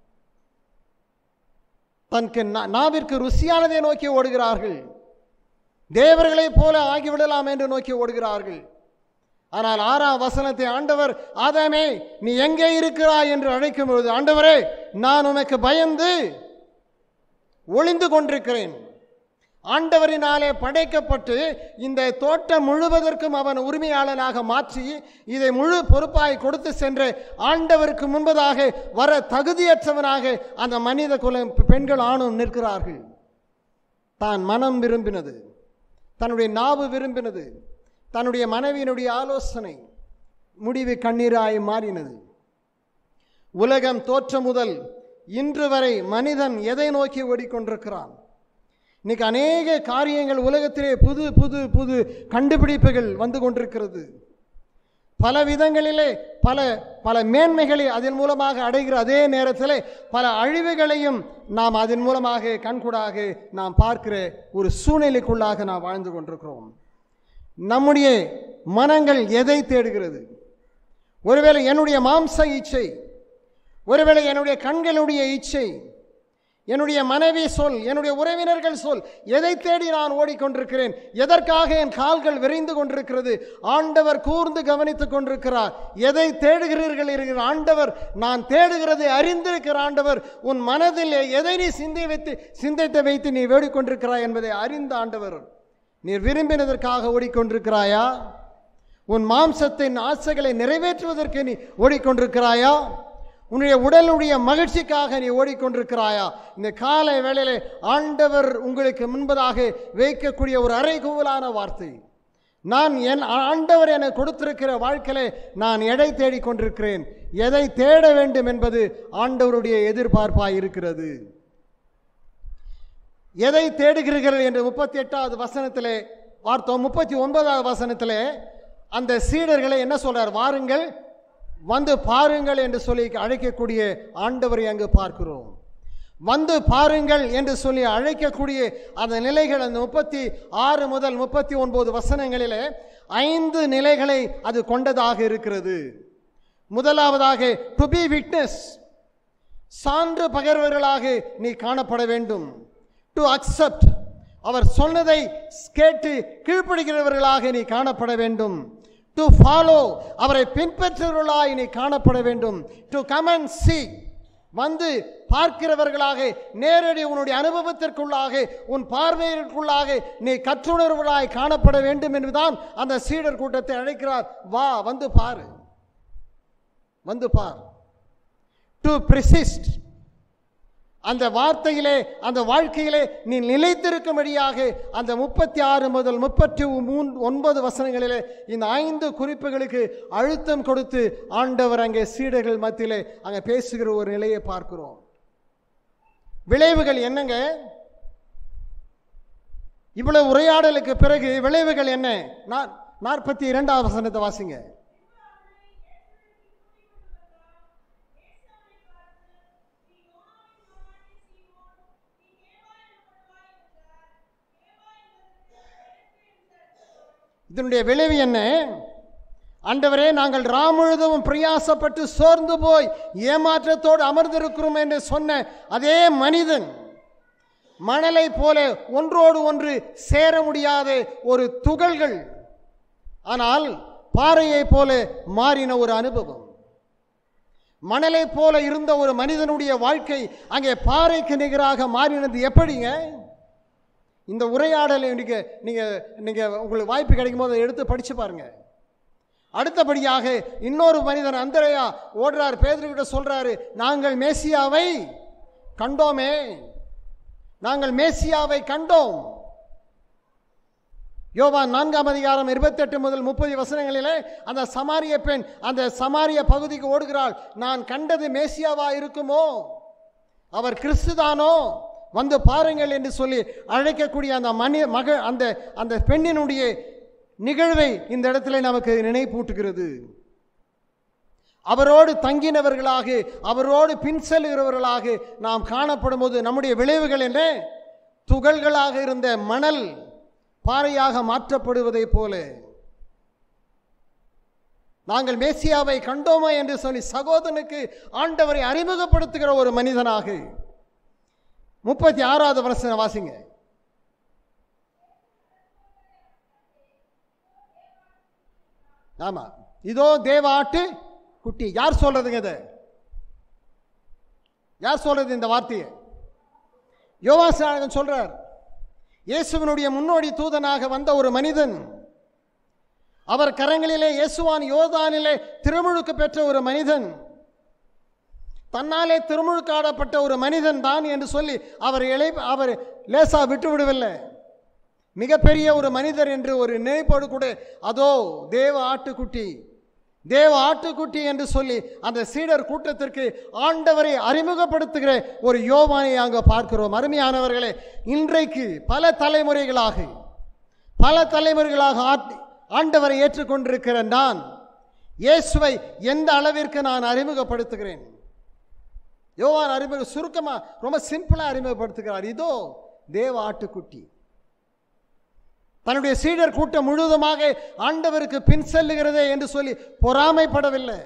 தனக்கு நா- நாவிற்கு ருசியானதை நோக்கி ஓடுகிறார்கள் தேவர்களைப் போல ஆகிவிடலாம் என்று நோக்கி ஓடுகிறார்கள் ஆனால் ஆறாம் வசனத்தை ஆண்டவர் ஆதாமே நீ எங்கே இருக்கிறாய் என்று அழைக்கும் பொழுது ஆண்டவரே நான் உனக்கு பயந்து ஒளிந்து கொண்டிருக்கிறேன் ஆண்டவரினாலே படைக்கப்பட்டு இந்த தோட்டம் முழுவதற்கும் அவன் உரிமையாளனாக மாற்றி இதை முழு பொறுப்பாய் கொடுத்து சென்ற ஆண்டவருக்கு முன்பதாக வர தகுதியற்றவனாக அந்த மனித குல பெண்கள் ஆணும் நிற்கிறார்கள் தான் மனம் விரும்பினது தன்னுடைய நாவு விரும்பினது தன்னுடைய மனைவியினுடைய ஆலோசனை முடிவு கண்ணீராய் மாறினது உலகம் தோற்றம் முதல் இன்று வரை மனிதன் எதை நோக்கி ஓடிக்கொண்டிருக்கிறான் இன்னைக்கு அநேக காரியங்கள் உலகத்திலே புது புது புது கண்டுபிடிப்புகள் வந்து கொண்டிருக்கிறது பல விதங்களிலே பல பல மேன்மைகளை அதன் மூலமாக அடைகிற அதே நேரத்தில் பல அழிவுகளையும் நாம் அதன் மூலமாக கண்கூடாக நாம் பார்க்கிற ஒரு சூழ்நிலைக்குள்ளாக நாம் வாழ்ந்து கொண்டிருக்கிறோம் நம்முடைய மனங்கள் எதை தேடுகிறது ஒருவேளை என்னுடைய மாம்ச இச்சை ஒருவேளை என்னுடைய கண்களுடைய இச்சை என்னுடைய மனைவி சொல் என்னுடைய உறவினர்கள் சொல் எதை தேடி நான் ஓடிக்கொண்டிருக்கிறேன் எதற்காக என் கால்கள் விரைந்து கொண்டிருக்கிறது ஆண்டவர் கூர்ந்து கவனித்துக் கொண்டிருக்கிறார் எதை தேடுகிறீர்கள் இருக்கிற ஆண்டவர் நான் தேடுகிறதை அறிந்திருக்கிற ஆண்டவர் உன் மனதில் எதை நீ சிந்தை வைத்து சிந்தைத்தை வைத்து நீ வேடிக்கொண்டிருக்கிறாய் என்பதை அறிந்த ஆண்டவர் நீர் விரும்பினதற்காக ஓடிக்கொண்டிருக்கிறாயா உன் மாம்சத்தின் ஆசைகளை நிறைவேற்றுவதற்கு நீ ஓடிக்கொண்டிருக்கிறாயா உன்னுடைய உடலுடைய மகிழ்ச்சிக்காக நீ ஓடிக்கொண்டிருக்கிறாயா இந்த காலை வேளையிலே ஆண்டவர் உங்களுக்கு முன்பதாக வைக்கக்கூடிய ஒரு அறைகூவலான வார்த்தை நான் என் ஆண்டவர் எனக்கு கொடுத்திருக்கிற வாழ்க்கையிலே நான் எடை தேடிக் கொண்டிருக்கிறேன் எதை தேட வேண்டும் என்பது ஆண்டவருடைய எதிர்பார்ப்பாய் இருக்கிறது எதை தேடுகிறீர்கள் என்று முப்பத்தி எட்டாவது வசனத்திலே பார்த்தோம் முப்பத்தி ஒன்பதாவது வசனத்திலே அந்த சீடர்களை என்ன சொல்றார் வாருங்கள் வந்து பாருங்கள் என்று சொல்லி அழைக்கக்கூடிய ஆண்டவரை அங்கு பார்க்கிறோம் வந்து பாருங்கள் என்று சொல்லி அழைக்கக்கூடிய அந்த நிலைகள் அந்த முப்பத்தி ஆறு முதல் முப்பத்தி ஒன்பது வசனங்களிலே ஐந்து நிலைகளை அது கொண்டதாக இருக்கிறது முதலாவதாக டு பி விட்னஸ் சான்று பகர்வர்களாக நீ காணப்பட வேண்டும் டு அக்செப்ட் அவர் சொன்னதை கேட்டு கீழ்ப்படுகிறவர்களாக நீ காணப்பட வேண்டும் டு ஃபாலோ அவரை பின்பற்றுவர்களாய் நீ காணப்பட வேண்டும் டு கம் அண்ட் see வந்து பார்க்கிறவர்களாக நேரடி உன்னுடைய அனுபவத்திற்குள்ளாக உன் பார்வையிற்குள்ளாக நீ கற்றுணர்வர்களாய் காணப்பட வேண்டும் என்றுதான் அந்த சீடர் கூட்டத்தை அழைக்கிறார் வா வந்து பாரு வந்து பார் டு persist அந்த வார்த்தையிலே அந்த வாழ்க்கையிலே நீ நிலைத்திருக்கும்படியாக அந்த முப்பத்தி ஆறு முதல் முப்பத்தி மூன் ஒன்பது வசனங்களிலே இந்த ஐந்து குறிப்புகளுக்கு அழுத்தம் கொடுத்து ஆண்டவர் அங்கே சீடர்கள் மத்தியிலே அங்கே பேசுகிற ஒரு நிலையை பார்க்கிறோம் விளைவுகள் என்னங்க இவ்வளவு உரையாடலுக்கு பிறகு விளைவுகள் என்ன நான் நாற்பத்தி இரண்டாவது வசனத்தை வாசிங்க இதனுடைய விளைவு என்ன ஆண்டவரே நாங்கள் ராமுழுதும் பிரயாசப்பட்டு சோர்ந்து போய் ஏமாற்றத்தோடு அமர்ந்திருக்கிறோம் என்று சொன்ன அதே மனிதன் மணலை போல ஒன்றோடு ஒன்று சேர முடியாத ஒரு துகள்கள் ஆனால் பாறையை போல மாறின ஒரு அனுபவம் மணலை போல இருந்த ஒரு மனிதனுடைய வாழ்க்கை அங்கே பாறைக்கு நிகராக மாறினது எப்படிங்க இந்த உரையாடலை நீங்க நீங்க நீங்க உங்களுக்கு வாய்ப்பு கிடைக்கும் போது அதை எடுத்து படிச்சு பாருங்க அடுத்தபடியாக இன்னொரு மனிதன் அந்தரையா ஓடுறார் பேதர்கிட்ட சொல்றாரு நாங்கள் மேசியாவை கண்டோமே நாங்கள் மேசியாவை கண்டோம் யோவான் நான்காம் அதிகாரம் இருபத்தெட்டு முதல் முப்பது வசனங்களிலே அந்த சமாரிய பெண் அந்த சமாரிய பகுதிக்கு ஓடுகிறாள் நான் கண்டது மேசியாவா இருக்குமோ அவர் கிறிஸ்துதானோ வந்து பாருங்கள் என்று சொல்லி அழைக்கக்கூடிய அந்த மணி மக அந்த அந்த பெண்ணினுடைய நிகழ்வை இந்த இடத்துல நமக்கு நினைப்பூட்டுகிறது அவரோடு தங்கினவர்களாக அவரோடு பின் செல்கிறவர்களாக நாம் காணப்படும் போது நம்முடைய விளைவுகள் என்ன துகள்களாக இருந்த மணல் பாறையாக மாற்றப்படுவதைப் போல நாங்கள் மேசியாவை கண்டோமா என்று சொல்லி சகோதரனுக்கு ஆண்டவரை அறிமுகப்படுத்துகிற ஒரு மனிதனாக முப்பத்தி ஆறாவது வருஷம் வாசிங்க ஆமா இதோ தேவ ஆட்டு குட்டி யார் சொல்றதுங்க இதை யார் சொல்றது இந்த வார்த்தையை யோவாசனாகன் சொல்றார் இயேசுவனுடைய முன்னோடி தூதனாக வந்த ஒரு மனிதன் அவர் கரங்களிலே இயேசுவான் யோதானிலே திருமுழுக்கு பெற்ற ஒரு மனிதன் தன்னாலே திருமுழுக்காடப்பட்ட ஒரு மனிதன் தான் என்று சொல்லி அவர் இழை அவர் லேசா விட்டு விடவில்லை மிகப்பெரிய ஒரு மனிதர் என்று ஒரு நினைப்போடு கூட அதோ தேவ ஆட்டுக்குட்டி தேவ ஆட்டுக்குட்டி என்று சொல்லி அந்த சீடர் கூட்டத்திற்கு ஆண்டவரை அறிமுகப்படுத்துகிற ஒரு யோவானை அங்கே பார்க்கிறோம் அருமையானவர்களே இன்றைக்கு பல தலைமுறைகளாக பல தலைமுறைகளாக ஆட்- ஆண்டவரை ஏற்றுக்கொண்டிருக்கிற நான் இயேசுவை எந்த அளவிற்கு நான் அறிமுகப்படுத்துகிறேன் யோவான் அறிமுக சுருக்கமாக ரொம்ப சிம்பிளாக அறிமுகப்படுத்துகிறார் இதோ தேவ ஆட்டுக்குட்டி தன்னுடைய சீடர் கூட்டம் முழுவதுமாக ஆண்டவருக்கு பின் செல்லுகிறதே என்று சொல்லி பொறாமைப்படவில்லை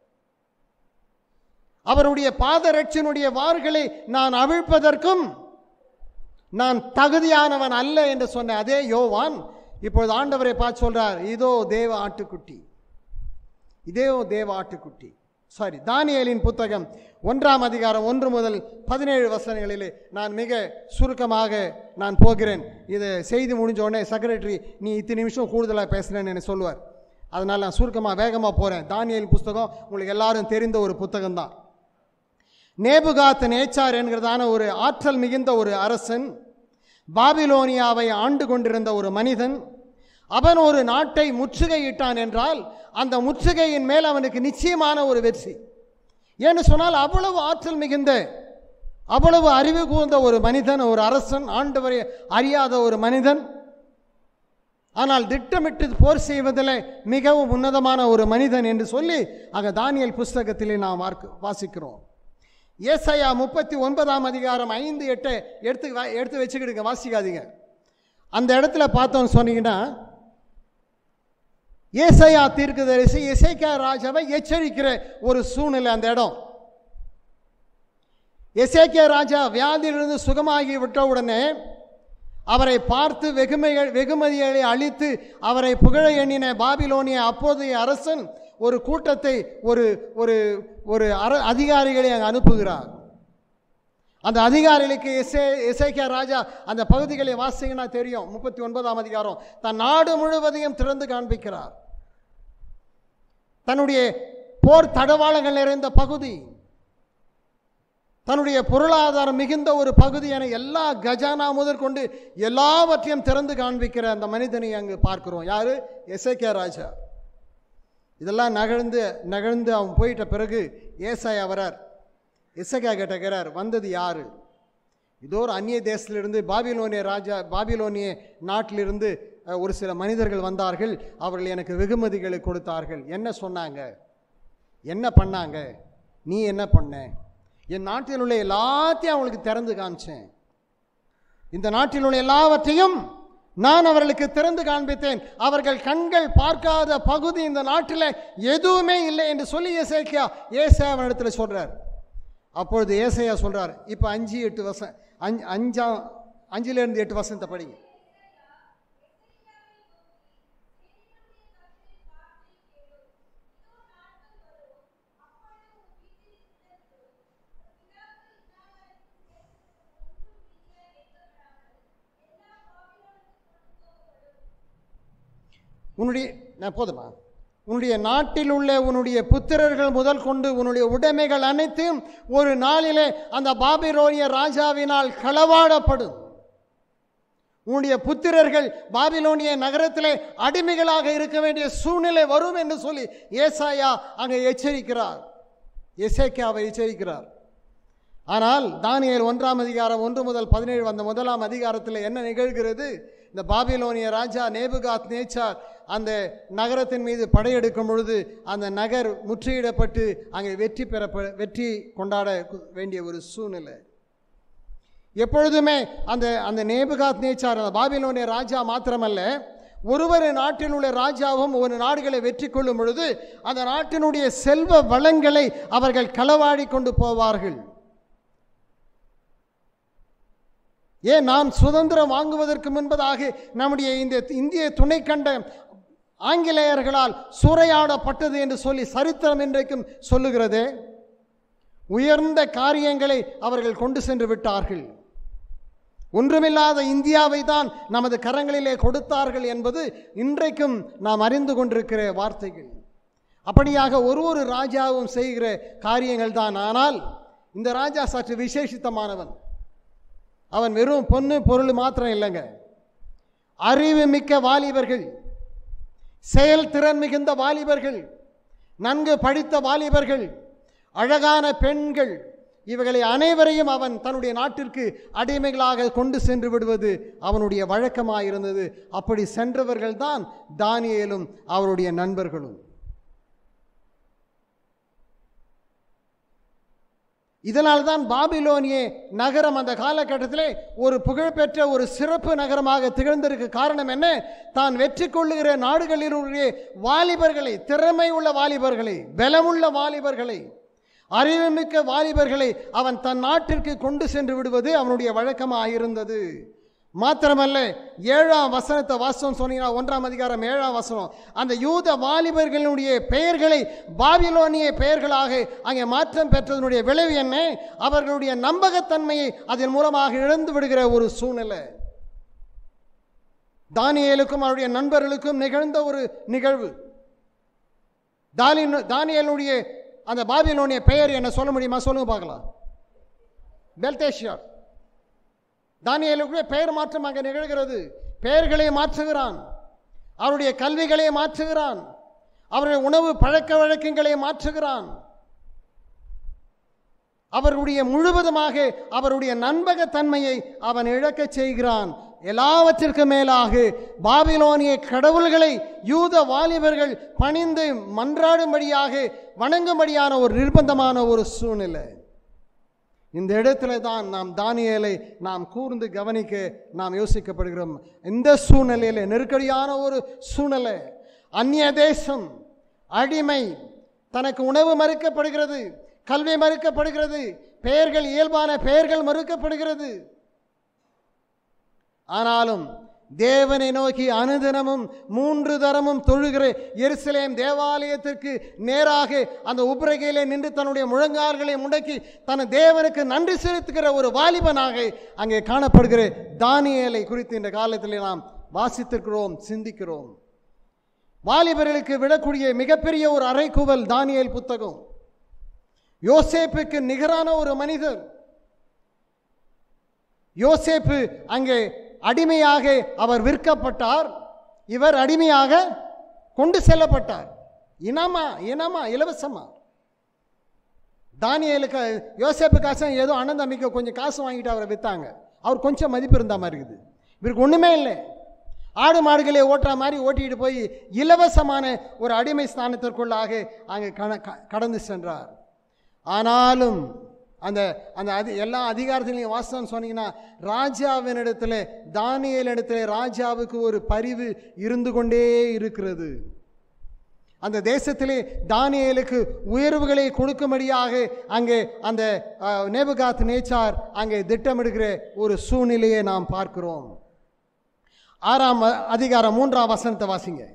அவருடைய பாதரட்சினுடைய வார்களை நான் அவிழ்ப்பதற்கும் நான் தகுதியானவன் அல்ல என்று சொன்ன அதே யோவான் இப்பொழுது ஆண்டவரை பார்த்து சொல்றார் இதோ தேவ ஆட்டுக்குட்டி இதே தேவ ஆட்டுக்குட்டி சாரி தானியேலின் புத்தகம் ஒன்றாம் அதிகாரம் ஒன்று முதல் பதினேழு வசனங்களிலே நான் மிக சுருக்கமாக நான் போகிறேன் இதை செய்தி முடிஞ்ச உடனே செக்ரட்டரி நீ இத்தனை நிமிஷம் கூடுதலாக பேசுனேன்னு எனக்கு சொல்லுவார் அதனால் நான் சுருக்கமாக வேகமாக போகிறேன் தானியேல் புஸ்தகம் உங்களுக்கு எல்லாரும் தெரிந்த ஒரு புத்தகம் தான் நேபுகாத் நேச்சார் என்கிறதான ஒரு ஆற்றல் மிகுந்த ஒரு அரசன் பாபிலோனியாவை ஆண்டு கொண்டிருந்த ஒரு மனிதன் அவன் ஒரு நாட்டை முற்றுகையிட்டான் என்றால் அந்த முற்றுகையின் மேல் அவனுக்கு நிச்சயமான ஒரு வெற்றி ஏன்னு சொன்னால் அவ்வளவு ஆற்றல் மிகுந்த அவ்வளவு அறிவு கூர்ந்த ஒரு மனிதன் ஒரு அரசன் ஆண்டவரை அறியாத ஒரு மனிதன் ஆனால் திட்டமிட்டு போர் செய்வதில் மிகவும் உன்னதமான ஒரு மனிதன் என்று சொல்லி அங்கே தானியல் புஸ்தகத்திலே நாம் வார்க்க- வாசிக்கிறோம் ஏசாயா முப்பத்தி ஒன்பதாம் அதிகாரம் ஐந்து எட்டை எடுத்து வா- எடுத்து வச்சுக்கிடுங்க வாசிக்காதீங்க அந்த இடத்துல பார்த்தோம்னு சொன்னீங்கன்னா ஏசையா தீர்க்கதரிசி இசைக்கா ராஜாவை எச்சரிக்கிற ஒரு சூழ்நிலை அந்த இடம் எசேக்கியா ராஜா வியாதியிலிருந்து சுகமாகி விட்ட உடனே அவரை பார்த்து வெகுமைகள் வெகுமதிகளை அளித்து அவரை புகழ எண்ணின பாபிலோனிய அப்போதைய அரசன் ஒரு கூட்டத்தை ஒரு ஒரு ஒரு அர அதிகாரிகளை அங்கே அனுப்புகிறார் அந்த அதிகாரிகளுக்கு எசே எசேக்கியா ராஜா அந்த பகுதிகளை வாசிங்கன்னா தெரியும் முப்பத்தி ஒன்பதாம் அதிகாரம் தன் நாடு முழுவதையும் திறந்து காண்பிக்கிறார் தன்னுடைய போர் தடவாளங்கள் நிறைந்த பகுதி தன்னுடைய பொருளாதாரம் மிகுந்த ஒரு பகுதி என எல்லா கஜானா முதற்கொண்டு எல்லாவற்றையும் திறந்து காண்பிக்கிற அந்த மனிதனை அங்கு பார்க்கிறோம் யாரு எசேக்கியா ராஜா இதெல்லாம் நகழ்ந்து நகழ்ந்து அவன் போயிட்ட பிறகு ஏசாயா வரார் இசைக்கா கேட்டக்கிறார் வந்தது யாரு இதோ ஒரு அந்நிய தேசத்திலிருந்து பாபிலோனிய ராஜா பாபிலோனிய நாட்டிலிருந்து அஹ், ஒரு சில மனிதர்கள் வந்தார்கள் அவர்கள் எனக்கு வெகுமதிகளை கொடுத்தார்கள் என்ன சொன்னாங்க என்ன பண்ணாங்க நீ என்ன பண்ண என் நாட்டில் உள்ள எல்லாத்தையும் அவங்களுக்கு திறந்து காமிச்சேன் இந்த நாட்டில் உள்ள எல்லாவற்றையும் நான் அவர்களுக்கு திறந்து காண்பித்தேன் அவர்கள் கண்கள் பார்க்காத பகுதி இந்த நாட்டில் எதுவுமே இல்லை என்று சொல்லி ஏசேக்கியா ஏசாவினிடத்துல சொல்றார் அப்பொழுது ஏசையா சொல்றார் இப்போ அஞ்சு எட்டு வருஷம் அஞ்சு அஞ்சாம் அஞ்சுலேருந்து எட்டு வருஷத்தை படிங்க உன்னுடைய நான் போதுமா உன்னுடைய நாட்டில் உள்ள உன்னுடைய புத்திரர்கள் முதல் கொண்டு உன்னுடைய உடைமைகள் அனைத்தும் ஒரு நாளிலே அந்த பாபிலோனிய ராஜாவினால் களவாடப்படும் உன்னுடைய புத்திரர்கள் பாபிலோனிய நகரத்திலே அடிமைகளாக இருக்க வேண்டிய சூழ்நிலை வரும் என்று சொல்லி ஏசாயா அங்கே எச்சரிக்கிறார் எசேக்கியாவை எச்சரிக்கிறார் ஆனால் தானியேல் ஒன்றாம் அதிகாரம் ஒன்று முதல் பதினேழு வந்த முதலாம் அதிகாரத்தில் என்ன நிகழ்கிறது இந்த பாபிலோனிய ராஜா நேபுகாத் நேச்சார் அந்த நகரத்தின் மீது படையெடுக்கும் பொழுது அந்த நகர் முற்றுகையிடப்பட்டு அங்கே வெற்றி பெற வெற்றி கொண்டாட வேண்டிய ஒரு சூழ்நிலை எப்பொழுதுமே அந்த அந்த நேபுகாத் நேச்சார் அந்த பாபிலோனிய ராஜா மாத்திரமல்ல ஒருவர் நாட்டில் உள்ள ராஜாவும் ஒரு நாடுகளை வெற்றி கொள்ளும் பொழுது அந்த நாட்டினுடைய செல்வ வளங்களை அவர்கள் களவாடி கொண்டு போவார்கள் ஏன் நாம் சுதந்திரம் வாங்குவதற்கு முன்பதாக நம்முடைய இந்த இந்திய துணை கண்ட ஆங்கிலேயர்களால் சூறையாடப்பட்டது என்று சொல்லி சரித்திரம் இன்றைக்கும் சொல்லுகிறதே உயர்ந்த காரியங்களை அவர்கள் கொண்டு சென்று விட்டார்கள் ஒன்றுமில்லாத இந்தியாவை தான் நமது கரங்களிலே கொடுத்தார்கள் என்பது இன்றைக்கும் நாம் அறிந்து கொண்டிருக்கிற வார்த்தைகள் அப்படியாக ஒரு ஒரு ராஜாவும் செய்கிற காரியங்கள் தான் ஆனால் இந்த ராஜா சற்று விசேஷித்தமானவன் அவன் வெறும் பொண்ணு பொருள் மாத்திரம் இல்லைங்க அறிவு மிக்க வாலிபர்கள் செயல்திறன் மிகுந்த வாலிபர்கள் நன்கு படித்த வாலிபர்கள் அழகான பெண்கள் இவைகளை அனைவரையும் அவன் தன்னுடைய நாட்டிற்கு அடிமைகளாக கொண்டு சென்று விடுவது அவனுடைய வழக்கமாயிருந்தது அப்படி சென்றவர்கள் தான் தானியேலும் அவருடைய நண்பர்களும் இதனால்தான் பாபிலோனிய நகரம் அந்த காலகட்டத்திலே ஒரு புகழ்பெற்ற ஒரு சிறப்பு நகரமாக திகழ்ந்திருக்கு காரணம் என்ன தான் வெற்றி கொள்ளுகிற நாடுகளிலுடைய வாலிபர்களை திறமை உள்ள வாலிபர்களை பலமுள்ள வாலிபர்களை அறிவுமிக்க வாலிபர்களை அவன் தன் நாட்டிற்கு கொண்டு சென்று விடுவது அவனுடைய வழக்கமாக இருந்தது மாத்திரமல்ல ஏழாம் வசனத்தை வாசம் சொன்னீங்கன்னா ஒன்றாம் அதிகாரம் ஏழாம் வசனம் அந்த யூத வாலிபர்களுடைய பெயர்களை பாபிலோனிய பெயர்களாக அங்கே மாற்றம் பெற்றதனுடைய விளைவு என்ன அவர்களுடைய நம்பகத்தன்மையை அதன் மூலமாக இழந்து விடுகிற ஒரு சூழ்நிலை தானியேலுக்கும் அவருடைய நண்பர்களுக்கும் நிகழ்ந்த ஒரு நிகழ்வு தானியனுடைய அந்த பாபிலோனிய பெயர் என்ன சொல்ல முடியுமா சொல்லுங்க பார்க்கலாம் பெல்தேஷியார் தானியேலுக்குள்ளே பெயர் மாற்றம் அங்கே நிகழ்கிறது பெயர்களை மாற்றுகிறான் அவருடைய கல்விகளை மாற்றுகிறான் அவருடைய உணவு பழக்க வழக்கங்களை மாற்றுகிறான் அவருடைய முழுவதுமாக அவருடைய நண்பகத்தன்மையை அவன் இழக்கச் செய்கிறான் எல்லாவற்றிற்கும் மேலாக பாபிலோனிய கடவுள்களை யூத வாலிபர்கள் பணிந்து மன்றாடும்படியாக வணங்கும்படியான ஒரு நிர்பந்தமான ஒரு சூழ்நிலை இந்த இடத்துல தான் நாம் தானியேலை நாம் கூர்ந்து கவனிக்க நாம் யோசிக்கப்படுகிறோம் இந்த சூழ்நிலையில் நெருக்கடியான ஒரு சூழ்நிலை அந்நிய தேசம் அடிமை தனக்கு உணவு மறுக்கப்படுகிறது கல்வி மறுக்கப்படுகிறது பெயர்கள் இயல்பான பெயர்கள் மறுக்கப்படுகிறது ஆனாலும் தேவனை நோக்கி அனுதினமும் மூன்று தரமும் தொழுகிற எருசலேம் தேவாலயத்திற்கு நேராக அந்த உப்ரகையிலே நின்று தன்னுடைய முழங்கால்களை முடக்கி தன் தேவனுக்கு நன்றி செலுத்துகிற ஒரு வாலிபனாக அங்கே காணப்படுகிற தானியேலை குறித்து இந்த காலத்தில் நாம் வாசித்திருக்கிறோம் சிந்திக்கிறோம் வாலிபர்களுக்கு விடக்கூடிய மிகப்பெரிய ஒரு அறைக்குவல் தானியேல் புத்தகம் யோசேப்புக்கு நிகரான ஒரு மனிதர் யோசேப்பு அங்கே அடிமையாக அவர் விற்கப்பட்டார் இவர் அடிமையாக கொண்டு செல்லப்பட்டார் இனமா இனமா இலவசமா தானியலுக்கு யோசேப்பு காசு ஏதோ அண்ணன் தம்பிக்கு கொஞ்சம் காசு வாங்கிட்டு அவரை விற்றாங்க அவர் கொஞ்சம் மதிப்பு இருந்த மாதிரி இருக்குது இவருக்கு ஒன்றுமே இல்லை ஆடு மாடுகளை ஓட்டுற மாதிரி ஓட்டிட்டு போய் இலவசமான ஒரு அடிமை ஸ்தானத்திற்குள்ளாக அங்கே கண க- கடந்து சென்றார் ஆனாலும் அந்த அந்த அதி எல்லா அதிகாரத்திலையும் வாசனம் சொன்னீங்கன்னா ராஜாவினிடத்தில் தானியலிடத்தில் ராஜாவுக்கு ஒரு பரிவு இருந்து கொண்டே இருக்கிறது அந்த தேசத்திலே தானியேலுக்கு உயர்வுகளை கொடுக்கும்படியாக அங்கே அந்த நேபுகாத் நேச்சார் அங்கே திட்டமிடுகிற ஒரு சூழ்நிலையை நாம் பார்க்கிறோம் ஆறாம் அ- அதிகாரம் மூன்றாம் வசனத்தை வாசிங்க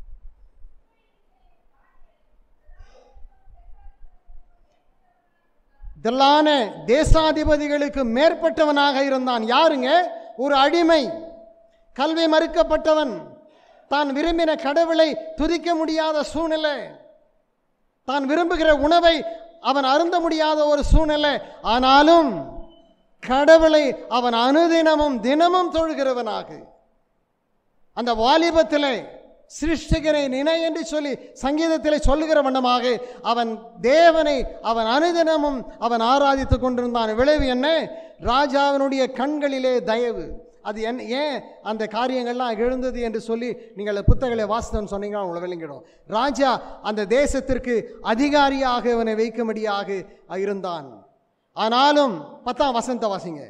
திரளான தேசாதிபதிகளுக்கு மேற்பட்டவனாக இருந்தான் யாருங்க ஒரு அடிமை கல்வி மறுக்கப்பட்டவன் தான் விரும்பின கடவுளை துதிக்க முடியாத சூழ்நிலை தான் விரும்புகிற உணவை அவன் அருந்த முடியாத ஒரு சூழ்நிலை ஆனாலும் கடவுளை அவன் அனுதினமும் தினமும் தொழுகிறவனாக அந்த வாலிபத்திலே சிருஷ்டிகரை நினை என்று சொல்லி சங்கீதத்திலே சொல்லுகிற வண்ணமாக அவன் தேவனை அவன் அனுதினமும் அவன் ஆராதித்துக் கொண்டிருந்தான் விளைவு என்ன ராஜாவினுடைய கண்களிலே தயவு அது என் ஏன் அந்த காரியங்கள்லாம் எழுந்தது என்று சொல்லி நீங்கள் அந்த புத்தகங்களை வாசித்தோம்னு சொன்னீங்கன்னா உங்களை விளங்கிடும் ராஜா அந்த தேசத்திற்கு அதிகாரியாக அவனை வைக்கும்படியாக இருந்தான் ஆனாலும் பத்தாம் வசந்த வாசிங்க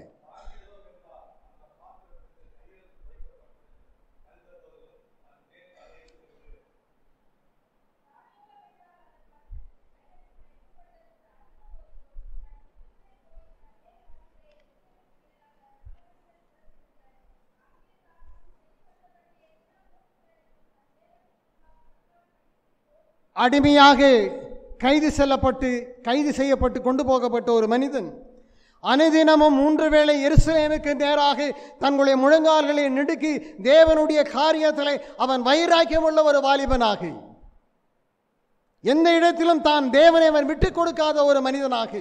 அடிமையாக கைது செல்லப்பட்டு கைது செய்யப்பட்டு கொண்டு போகப்பட்ட ஒரு மனிதன் அனுதினமும் மூன்று வேளை எருசலேமுக்கு நேராக தங்களுடைய முழங்கால்களை நெடுக்கி தேவனுடைய காரியத்திலே அவன் வைராக்கியம் உள்ள ஒரு வாலிபனாக எந்த இடத்திலும் தான் தேவனை அவன் விட்டுக் கொடுக்காத ஒரு மனிதனாக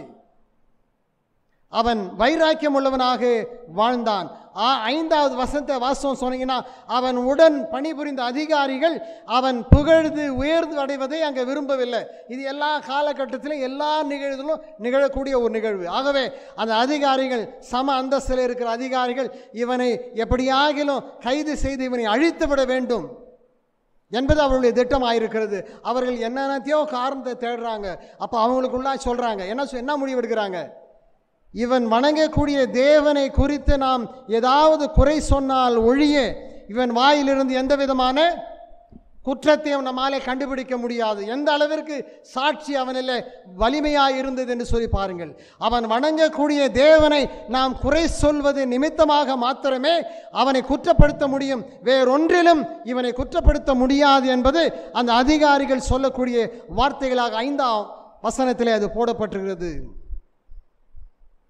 அவன் வைராக்கியம் உள்ளவனாக வாழ்ந்தான் ஆ, ஐந்தாவது வசந்த வாசம் சொன்னீங்கன்னா அவன் உடன் பணிபுரிந்த அதிகாரிகள் அவன் புகழ்ந்து உயர்ந்து அடைவதை அங்கே விரும்பவில்லை இது எல்லா காலகட்டத்திலும் எல்லா நிகழ்விலும் நிகழக்கூடிய ஒரு நிகழ்வு ஆகவே அந்த அதிகாரிகள் சம அந்தஸ்தில் இருக்கிற அதிகாரிகள் இவனை எப்படியாகிலும் கைது செய்து இவனை அழித்து விட வேண்டும் என்பது அவர்களுடைய திட்டமாயிருக்கிறது அவர்கள் என்னென்னத்தையோ காரணத்தை தேடுறாங்க அப்போ அவங்களுக்குள்ளா சொல்றாங்க என்ன சொ- என்ன முடிவு எடுக்கிறாங்க இவன் வணங்கக்கூடிய தேவனை குறித்து நாம் ஏதாவது குறை சொன்னால் ஒழிய இவன் வாயிலிருந்து எந்த விதமான குற்றத்தையும் நம்மாலே கண்டுபிடிக்க முடியாது எந்த அளவிற்கு சாட்சி அவனில் வலிமையாய் இருந்தது என்று சொல்லி பாருங்கள் அவன் வணங்கக்கூடிய தேவனை நாம் குறை சொல்வது நிமித்தமாக மாத்திரமே அவனை குற்றப்படுத்த முடியும் வேறொன்றிலும் இவனை குற்றப்படுத்த முடியாது என்பது அந்த அதிகாரிகள் சொல்லக்கூடிய வார்த்தைகளாக ஐந்தாம் வசனத்திலே அது போடப்பட்டிருக்கிறது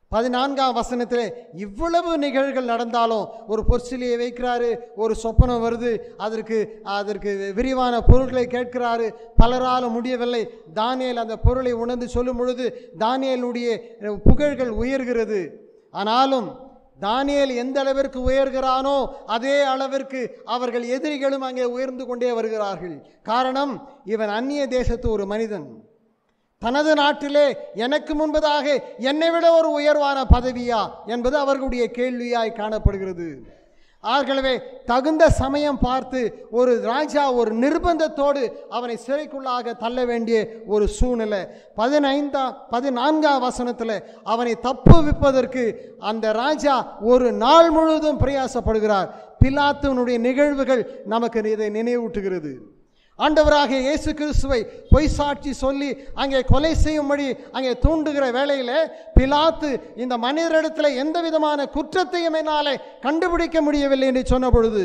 பதினான்காம் வசனத்திலே இவ்வளவு நிகழ்வுகள் நடந்தாலும் ஒரு பொற்சிலையை வைக்கிறாரு ஒரு சொப்பனம் வருது அதற்கு அதற்கு விரிவான பொருட்களை கேட்கிறாரு பலராலும் முடியவில்லை தானியேல் அந்த பொருளை உணர்ந்து சொல்லும் பொழுது தானியேலுடைய புகழ்கள் உயர்கிறது ஆனாலும் தானியேல் எந்த அளவிற்கு உயர்கிறானோ அதே அளவிற்கு அவர்கள் எதிரிகளும் அங்கே உயர்ந்து கொண்டே வருகிறார்கள் காரணம் இவன் அந்நிய தேசத்து ஒரு மனிதன் தனது நாட்டிலே எனக்கு முன்பதாக என்னை விட ஒரு உயர்வான பதவியா என்பது அவர்களுடைய கேள்வியாய் காணப்படுகிறது ஆகவே தகுந்த சமயம் பார்த்து ஒரு ராஜா ஒரு நிர்பந்தத்தோடு அவனை சிறைக்குள்ளாக தள்ள வேண்டிய ஒரு சூழ்நிலை பதினைந்தாம் பதினான்காம் வசனத்தில் அவனை தப்புவிப்பதற்கு அந்த ராஜா ஒரு நாள் முழுவதும் பிரயாசப்படுகிறார் பிலாத்துவனுடைய நிகழ்வுகள் நமக்கு இதை நினைவூட்டுகிறது ஆண்டவராகிய இயேசு கிறிஸ்துவை பொய் சாட்சி சொல்லி அங்கே கொலை செய்யும்படி அங்கே தூண்டுகிற வேளையில பிலாத்து இந்த மனிதரிடத்தில் எந்த விதமான குற்றத்தையும் என்னாலே கண்டுபிடிக்க முடியவில்லை என்று சொன்ன பொழுது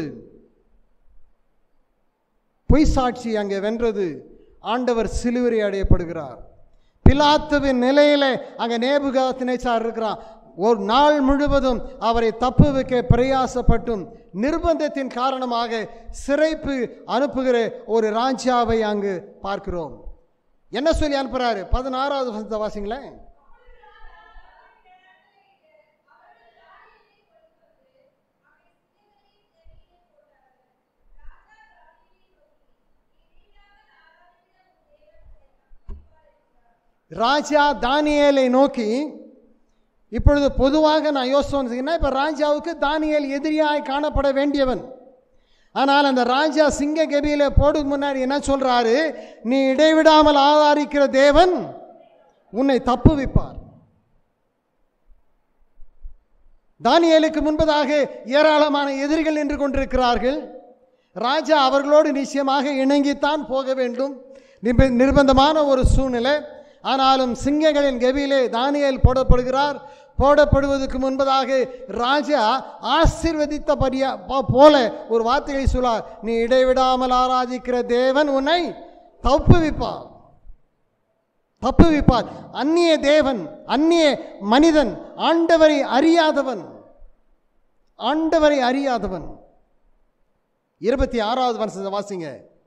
பொய் சாட்சி அங்கே வென்றது ஆண்டவர் சிலுவரை அடையப்படுகிறார் பிலாத்துவின் நிலையில அங்கே நேபுகாத்தினேச்சார் இருக்கிறான் ஒரு நாள் முழுவதும் அவரை தப்பு வைக்க பிரயாசப்பட்டும் நிர்பந்தத்தின் காரணமாக சிறைப்பு அனுப்புகிற ஒரு ராஜாவை அங்கு பார்க்கிறோம் என்ன சொல்லி அனுப்புறாரு பதினாறாவது வசனத்தை வாசிங்களேன் ராஜா தானியேலை நோக்கி இப்பொழுது பொதுவாக நான் யோசிச்சோன்னா இப்போ ராஜாவுக்கு தானியேல் எதிரியாய் காணப்பட வேண்டியவன் ஆனால் அந்த ராஜா சிங்க கபியில போடுக்கு முன்னாடி என்ன சொல்றாரு நீ இடைவிடாமல் ஆதாரிக்கிற தேவன் உன்னை தப்புவிப்பார் தானியேலுக்கு முன்பதாக ஏராளமான எதிரிகள் நின்று கொண்டிருக்கிறார்கள் ராஜா அவர்களோடு நிச்சயமாக இணங்கித்தான் போக வேண்டும் நிர்ப- நிர்பந்தமான ஒரு சூழ்நிலை ஆனாலும் சிங்கங்களின் கவியிலே தானியேல் போடப்படுகிறார் போடப்படுவதற்கு முன்பதாக ராஜா ஆசீர்வதித்தபடியா போ- போல ஒரு வார்த்தையை சொல்லார் நீ இடைவிடாமல் ஆராதிக்கிற தேவன் உன்னை தப்புவிப்பார் தப்புவிப்பார் அந்நிய தேவன் அந்நிய மனிதன் ஆண்டவரை அறியாதவன் ஆண்டவரை அறியாதவன் இருபத்தி ஆறாவது வருஷத்தை வாசிங்க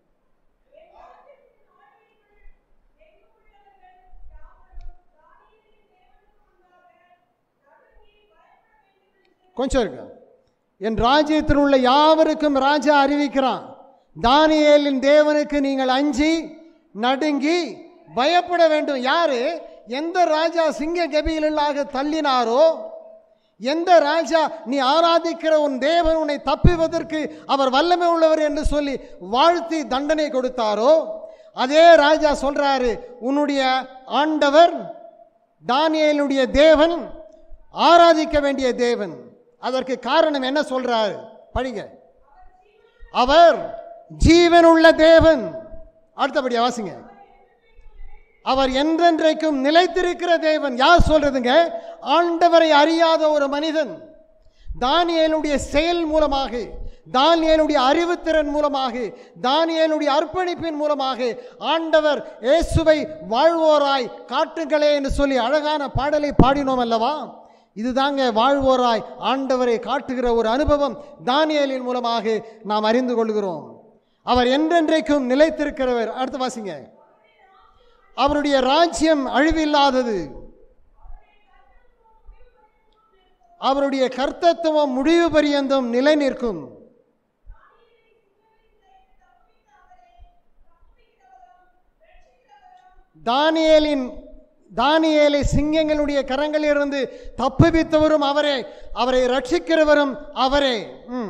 கொஞ்சம் இருக்கு என் ராஜ்யத்தில் உள்ள யாவருக்கும் ராஜா அறிவிக்கிறான் தானியேலின் தேவனுக்கு நீங்கள் அஞ்சி நடுங்கி பயப்பட வேண்டும் யாரு எந்த ராஜா சிங்க கபியிலாக தள்ளினாரோ எந்த ராஜா நீ ஆராதிக்கிற உன் தேவன் உன்னை தப்பிவதற்கு அவர் வல்லமை உள்ளவர் என்று சொல்லி வாழ்த்தி தண்டனை கொடுத்தாரோ அதே ராஜா சொல்றாரு உன்னுடைய ஆண்டவர் தானியேலுடைய தேவன் ஆராதிக்க வேண்டிய தேவன் அதற்கு காரணம் என்ன சொல்றாரு படிங்க அவர் ஜீவனுள்ள தேவன் அடுத்தபடி வாசிங்க அவர் என்றென்றைக்கும் நிலைத்திருக்கிற தேவன் யார் சொல்றதுங்க ஆண்டவரை அறியாத ஒரு மனிதன் தானியேலுடைய செயல் மூலமாக தானியேலுடைய அறிவுத்திறன் மூலமாக தானியேலுடைய அர்ப்பணிப்பின் மூலமாக ஆண்டவர் இயேசுவை வாழ்வோராய் காட்டுங்களே என்று சொல்லி அழகான பாடலை பாடினோம் அல்லவா இதுதாங்க வாழ்வோராய் ஆண்டவரை காட்டுகிற ஒரு அனுபவம் தானியேலின் மூலமாக நாம் அறிந்து கொள்கிறோம் அவர் என்றென்றைக்கும் நிலைத்திருக்கிறவர் அடுத்து வாசிங்க அவருடைய ராஜ்யம் அழிவில்லாதது அவருடைய கர்த்தத்துவம் முடிவு பரியந்தம் நிலை நிற்கும் தானியேலின் தானியேலை சிங்கங்களுடைய கரங்களிலிருந்து தப்புவித்தவரும் அவரே அவரை ரட்சிக்கிறவரும் அவரே ம்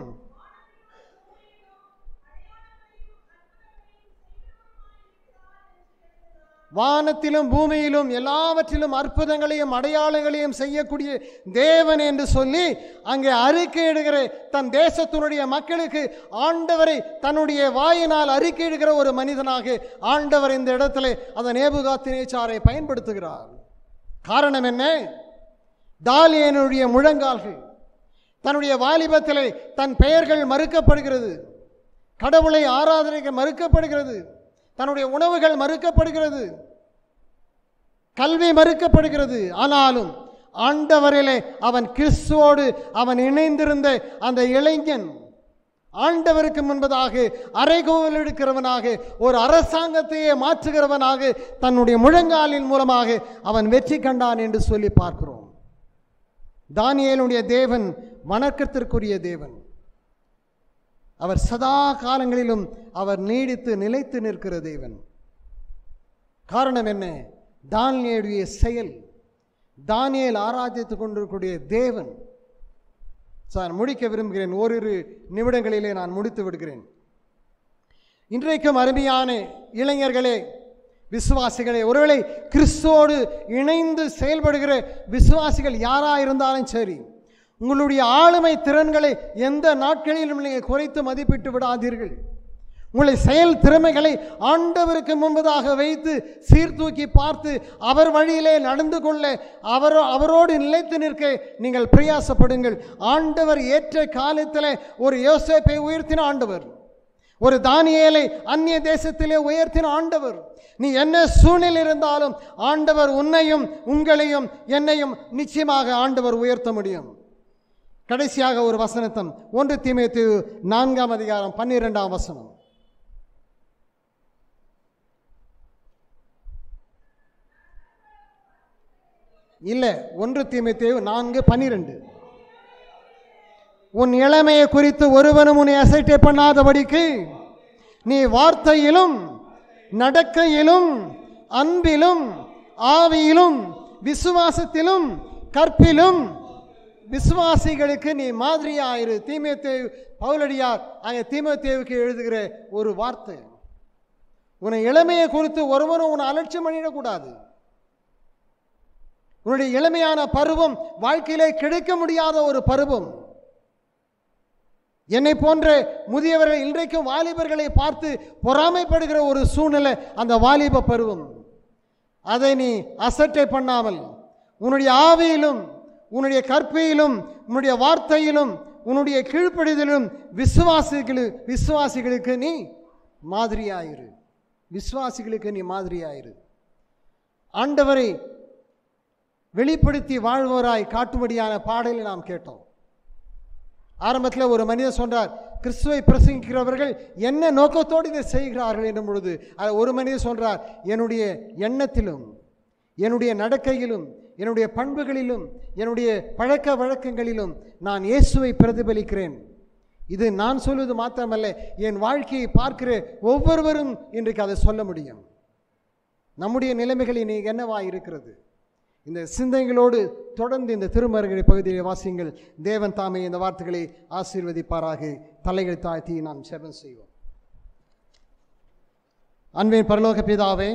வானத்திலும் பூமியிலும் எல்லாவற்றிலும் அற்புதங்களையும் அடையாளங்களையும் செய்யக்கூடிய தேவன் என்று சொல்லி அங்கே அறிக்கையிடுகிற தன் தேசத்தினுடைய மக்களுக்கு ஆண்டவரை தன்னுடைய வாயினால் அறிக்கையிடுகிற ஒரு மனிதனாக ஆண்டவர் இந்த இடத்துல அந்த நேபுகாத்தினேச்சாரை பயன்படுத்துகிறார் காரணம் என்ன தாலியனுடைய முழங்கால்கள் தன்னுடைய வாலிபத்திலே தன் பெயர்கள் மறுக்கப்படுகிறது கடவுளை ஆராதனைக்கு மறுக்கப்படுகிறது தன்னுடைய உணவுகள் மறுக்கப்படுகிறது கல்வி மறுக்கப்படுகிறது ஆனாலும் ஆண்டவரிலே அவன் கிறிஸ்துவோடு அவன் இணைந்திருந்த அந்த இளைஞன் ஆண்டவருக்கு முன்பதாக அரைகோவல் எடுக்கிறவனாக ஒரு அரசாங்கத்தையே மாற்றுகிறவனாக தன்னுடைய முழங்காலின் மூலமாக அவன் வெற்றி கண்டான் என்று சொல்லி பார்க்கிறோம் தானியேலுடைய தேவன் வணக்கத்திற்குரிய தேவன் அவர் சதா காலங்களிலும் அவர் நீடித்து நிலைத்து நிற்கிற தேவன் காரணம் என்ன தானியேலுடைய செயல் தானியேல் ஆராதித்துக் கொண்டிருக்கக்கூடிய தேவன் சார் முடிக்க விரும்புகிறேன் ஓரிரு நிமிடங்களிலே நான் முடித்து விடுகிறேன் இன்றைக்கும் அருமையான இளைஞர்களே விசுவாசிகளே ஒருவேளை கிறிஸ்துவோடு இணைந்து செயல்படுகிற விசுவாசிகள் யாரா இருந்தாலும் சரி உங்களுடைய ஆளுமை திறன்களை எந்த நாட்களிலும் நீங்கள் குறைத்து மதிப்பிட்டு விடாதீர்கள் உங்களை செயல் திறமைகளை ஆண்டவருக்கு முன்பதாக வைத்து சீர்தூக்கி பார்த்து அவர் வழியிலே நடந்து கொள்ள அவர் அவரோடு நிலைத்து நிற்க நீங்கள் பிரயாசப்படுங்கள் ஆண்டவர் ஏற்ற காலத்தில் ஒரு யோசேப்பை உயர்த்தின ஆண்டவர் ஒரு தானியேலை அந்நிய தேசத்திலே உயர்த்தின ஆண்டவர் நீ என்ன சூழ்நிலை இருந்தாலும் ஆண்டவர் உன்னையும் உங்களையும் என்னையும் நிச்சயமாக ஆண்டவர் உயர்த்த முடியும் கடைசியாக ஒரு வசனத்தம் ஒன்று தீமைத்து நான்காம் அதிகாரம் பன்னிரெண்டாம் வசனம் இல்ல ஒன்று தீமைத்தேவு நான்கு பன்னிரெண்டு உன் இளமையை குறித்து ஒருவனும் உன்னை அசைட்டை பண்ணாதபடிக்கு நீ வார்த்தையிலும் நடக்கையிலும் அன்பிலும் ஆவியிலும் விசுவாசத்திலும் கற்பிலும் விசுவாசிகளுக்கு நீ மாதிரியாயிரு தீமேத்தேவ் பவுலடியார் அங்கே தீமேத்தேவுக்கு எழுதுகிற ஒரு வார்த்தை உன்னை இளமையை குறித்து ஒருவனும் உன்னை அலட்சியம் பண்ணிடக்கூடாது உன்னுடைய இளமையான பருவம் வாழ்க்கையிலே கிடைக்க முடியாத ஒரு பருவம் என்னை போன்ற முதியவர்கள் இன்றைக்கும் வாலிபர்களை பார்த்து பொறாமைப்படுகிற ஒரு சூழ்நிலை அந்த வாலிப பருவம் அதை நீ அசட்டை பண்ணாமல் உன்னுடைய ஆவியிலும் உன்னுடைய கற்பியிலும் உன்னுடைய வார்த்தையிலும் உன்னுடைய கீழ்ப்படிதலும் விசுவாசிகளு விசுவாசிகளுக்கு நீ மாதிரியாயிரு விசுவாசிகளுக்கு நீ மாதிரியாயிரு ஆண்டவரை வெளிப்படுத்தி வாழ்வோராய் காட்டும்படியான பாடலை நாம் கேட்டோம் ஆரம்பத்தில் ஒரு மனிதர் சொன்னார் கிறிஸ்துவை பிரசங்கிக்கிறவர்கள் என்ன நோக்கத்தோடு இதை செய்கிறார்கள் என்னும் பொழுது அது ஒரு மனிதர் சொல்றார் என்னுடைய எண்ணத்திலும் என்னுடைய நடக்கையிலும் என்னுடைய பண்புகளிலும் என்னுடைய பழக்க வழக்கங்களிலும் நான் இயேசுவை பிரதிபலிக்கிறேன் இது நான் சொல்வது மாத்திரமல்ல என் வாழ்க்கையை பார்க்கிற ஒவ்வொருவரும் இன்றைக்கு அதை சொல்ல முடியும் நம்முடைய நிலைமைகள் இன்னைக்கு என்னவா இருக்கிறது இந்த சிந்தைகளோடு தொடர்ந்து இந்த திருமருகை பகுதியை வாசியுங்கள் தேவன் தாமே இந்த வார்த்தைகளை ஆசீர்வதிப்பாராக தலைகள் தாழ்த்தி நாம் செபம் செய்வோம் அன்பின் பரலோக பிதாவே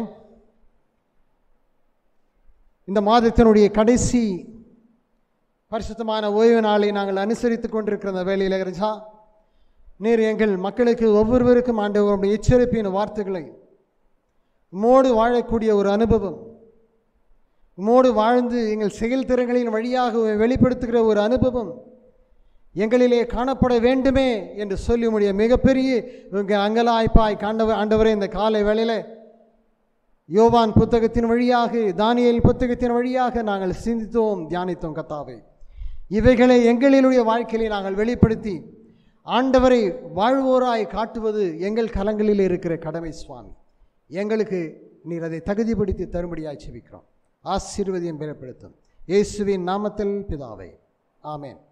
இந்த மாதத்தினுடைய கடைசி பரிசுத்தமான ஓய்வு நாளை நாங்கள் அனுசரித்துக் கொண்டிருக்கிற அந்த வேலையில் இருந்தா நீர் எங்கள் மக்களுக்கு ஒவ்வொருவருக்கும் ஆண்டவருடைய எச்சரிப்பின் வார்த்தைகளை உம்மோடு வாழக்கூடிய ஒரு அனுபவம் உம்மோடு வாழ்ந்து எங்கள் செயல்திறன்களின் வழியாக வெளிப்படுத்துகிற ஒரு அனுபவம் எங்களிலே காணப்பட வேண்டுமே என்று சொல்லி முடிய மிகப்பெரிய உங்கள் அங்கலாய்ப்பாய் காண்டவ ஆண்டவரே இந்த காலை வேளையில் யோவான் புத்தகத்தின் வழியாக தானியல் புத்தகத்தின் வழியாக நாங்கள் சிந்தித்தோம் தியானித்தோம் கத்தாவை இவைகளை எங்களினுடைய வாழ்க்கையிலே நாங்கள் வெளிப்படுத்தி ஆண்டவரை வாழ்வோராய் காட்டுவது எங்கள் கலங்களில் இருக்கிற கடமை சுவாமி எங்களுக்கு நீர் அதை தகுதிப்படுத்தி தரும்படியாய் செவிக்கிறோம் ஆசீர்வதியம் பெறப்படுத்தும் இயேசுவின் நாமத்தில் பிதாவை ஆமேன்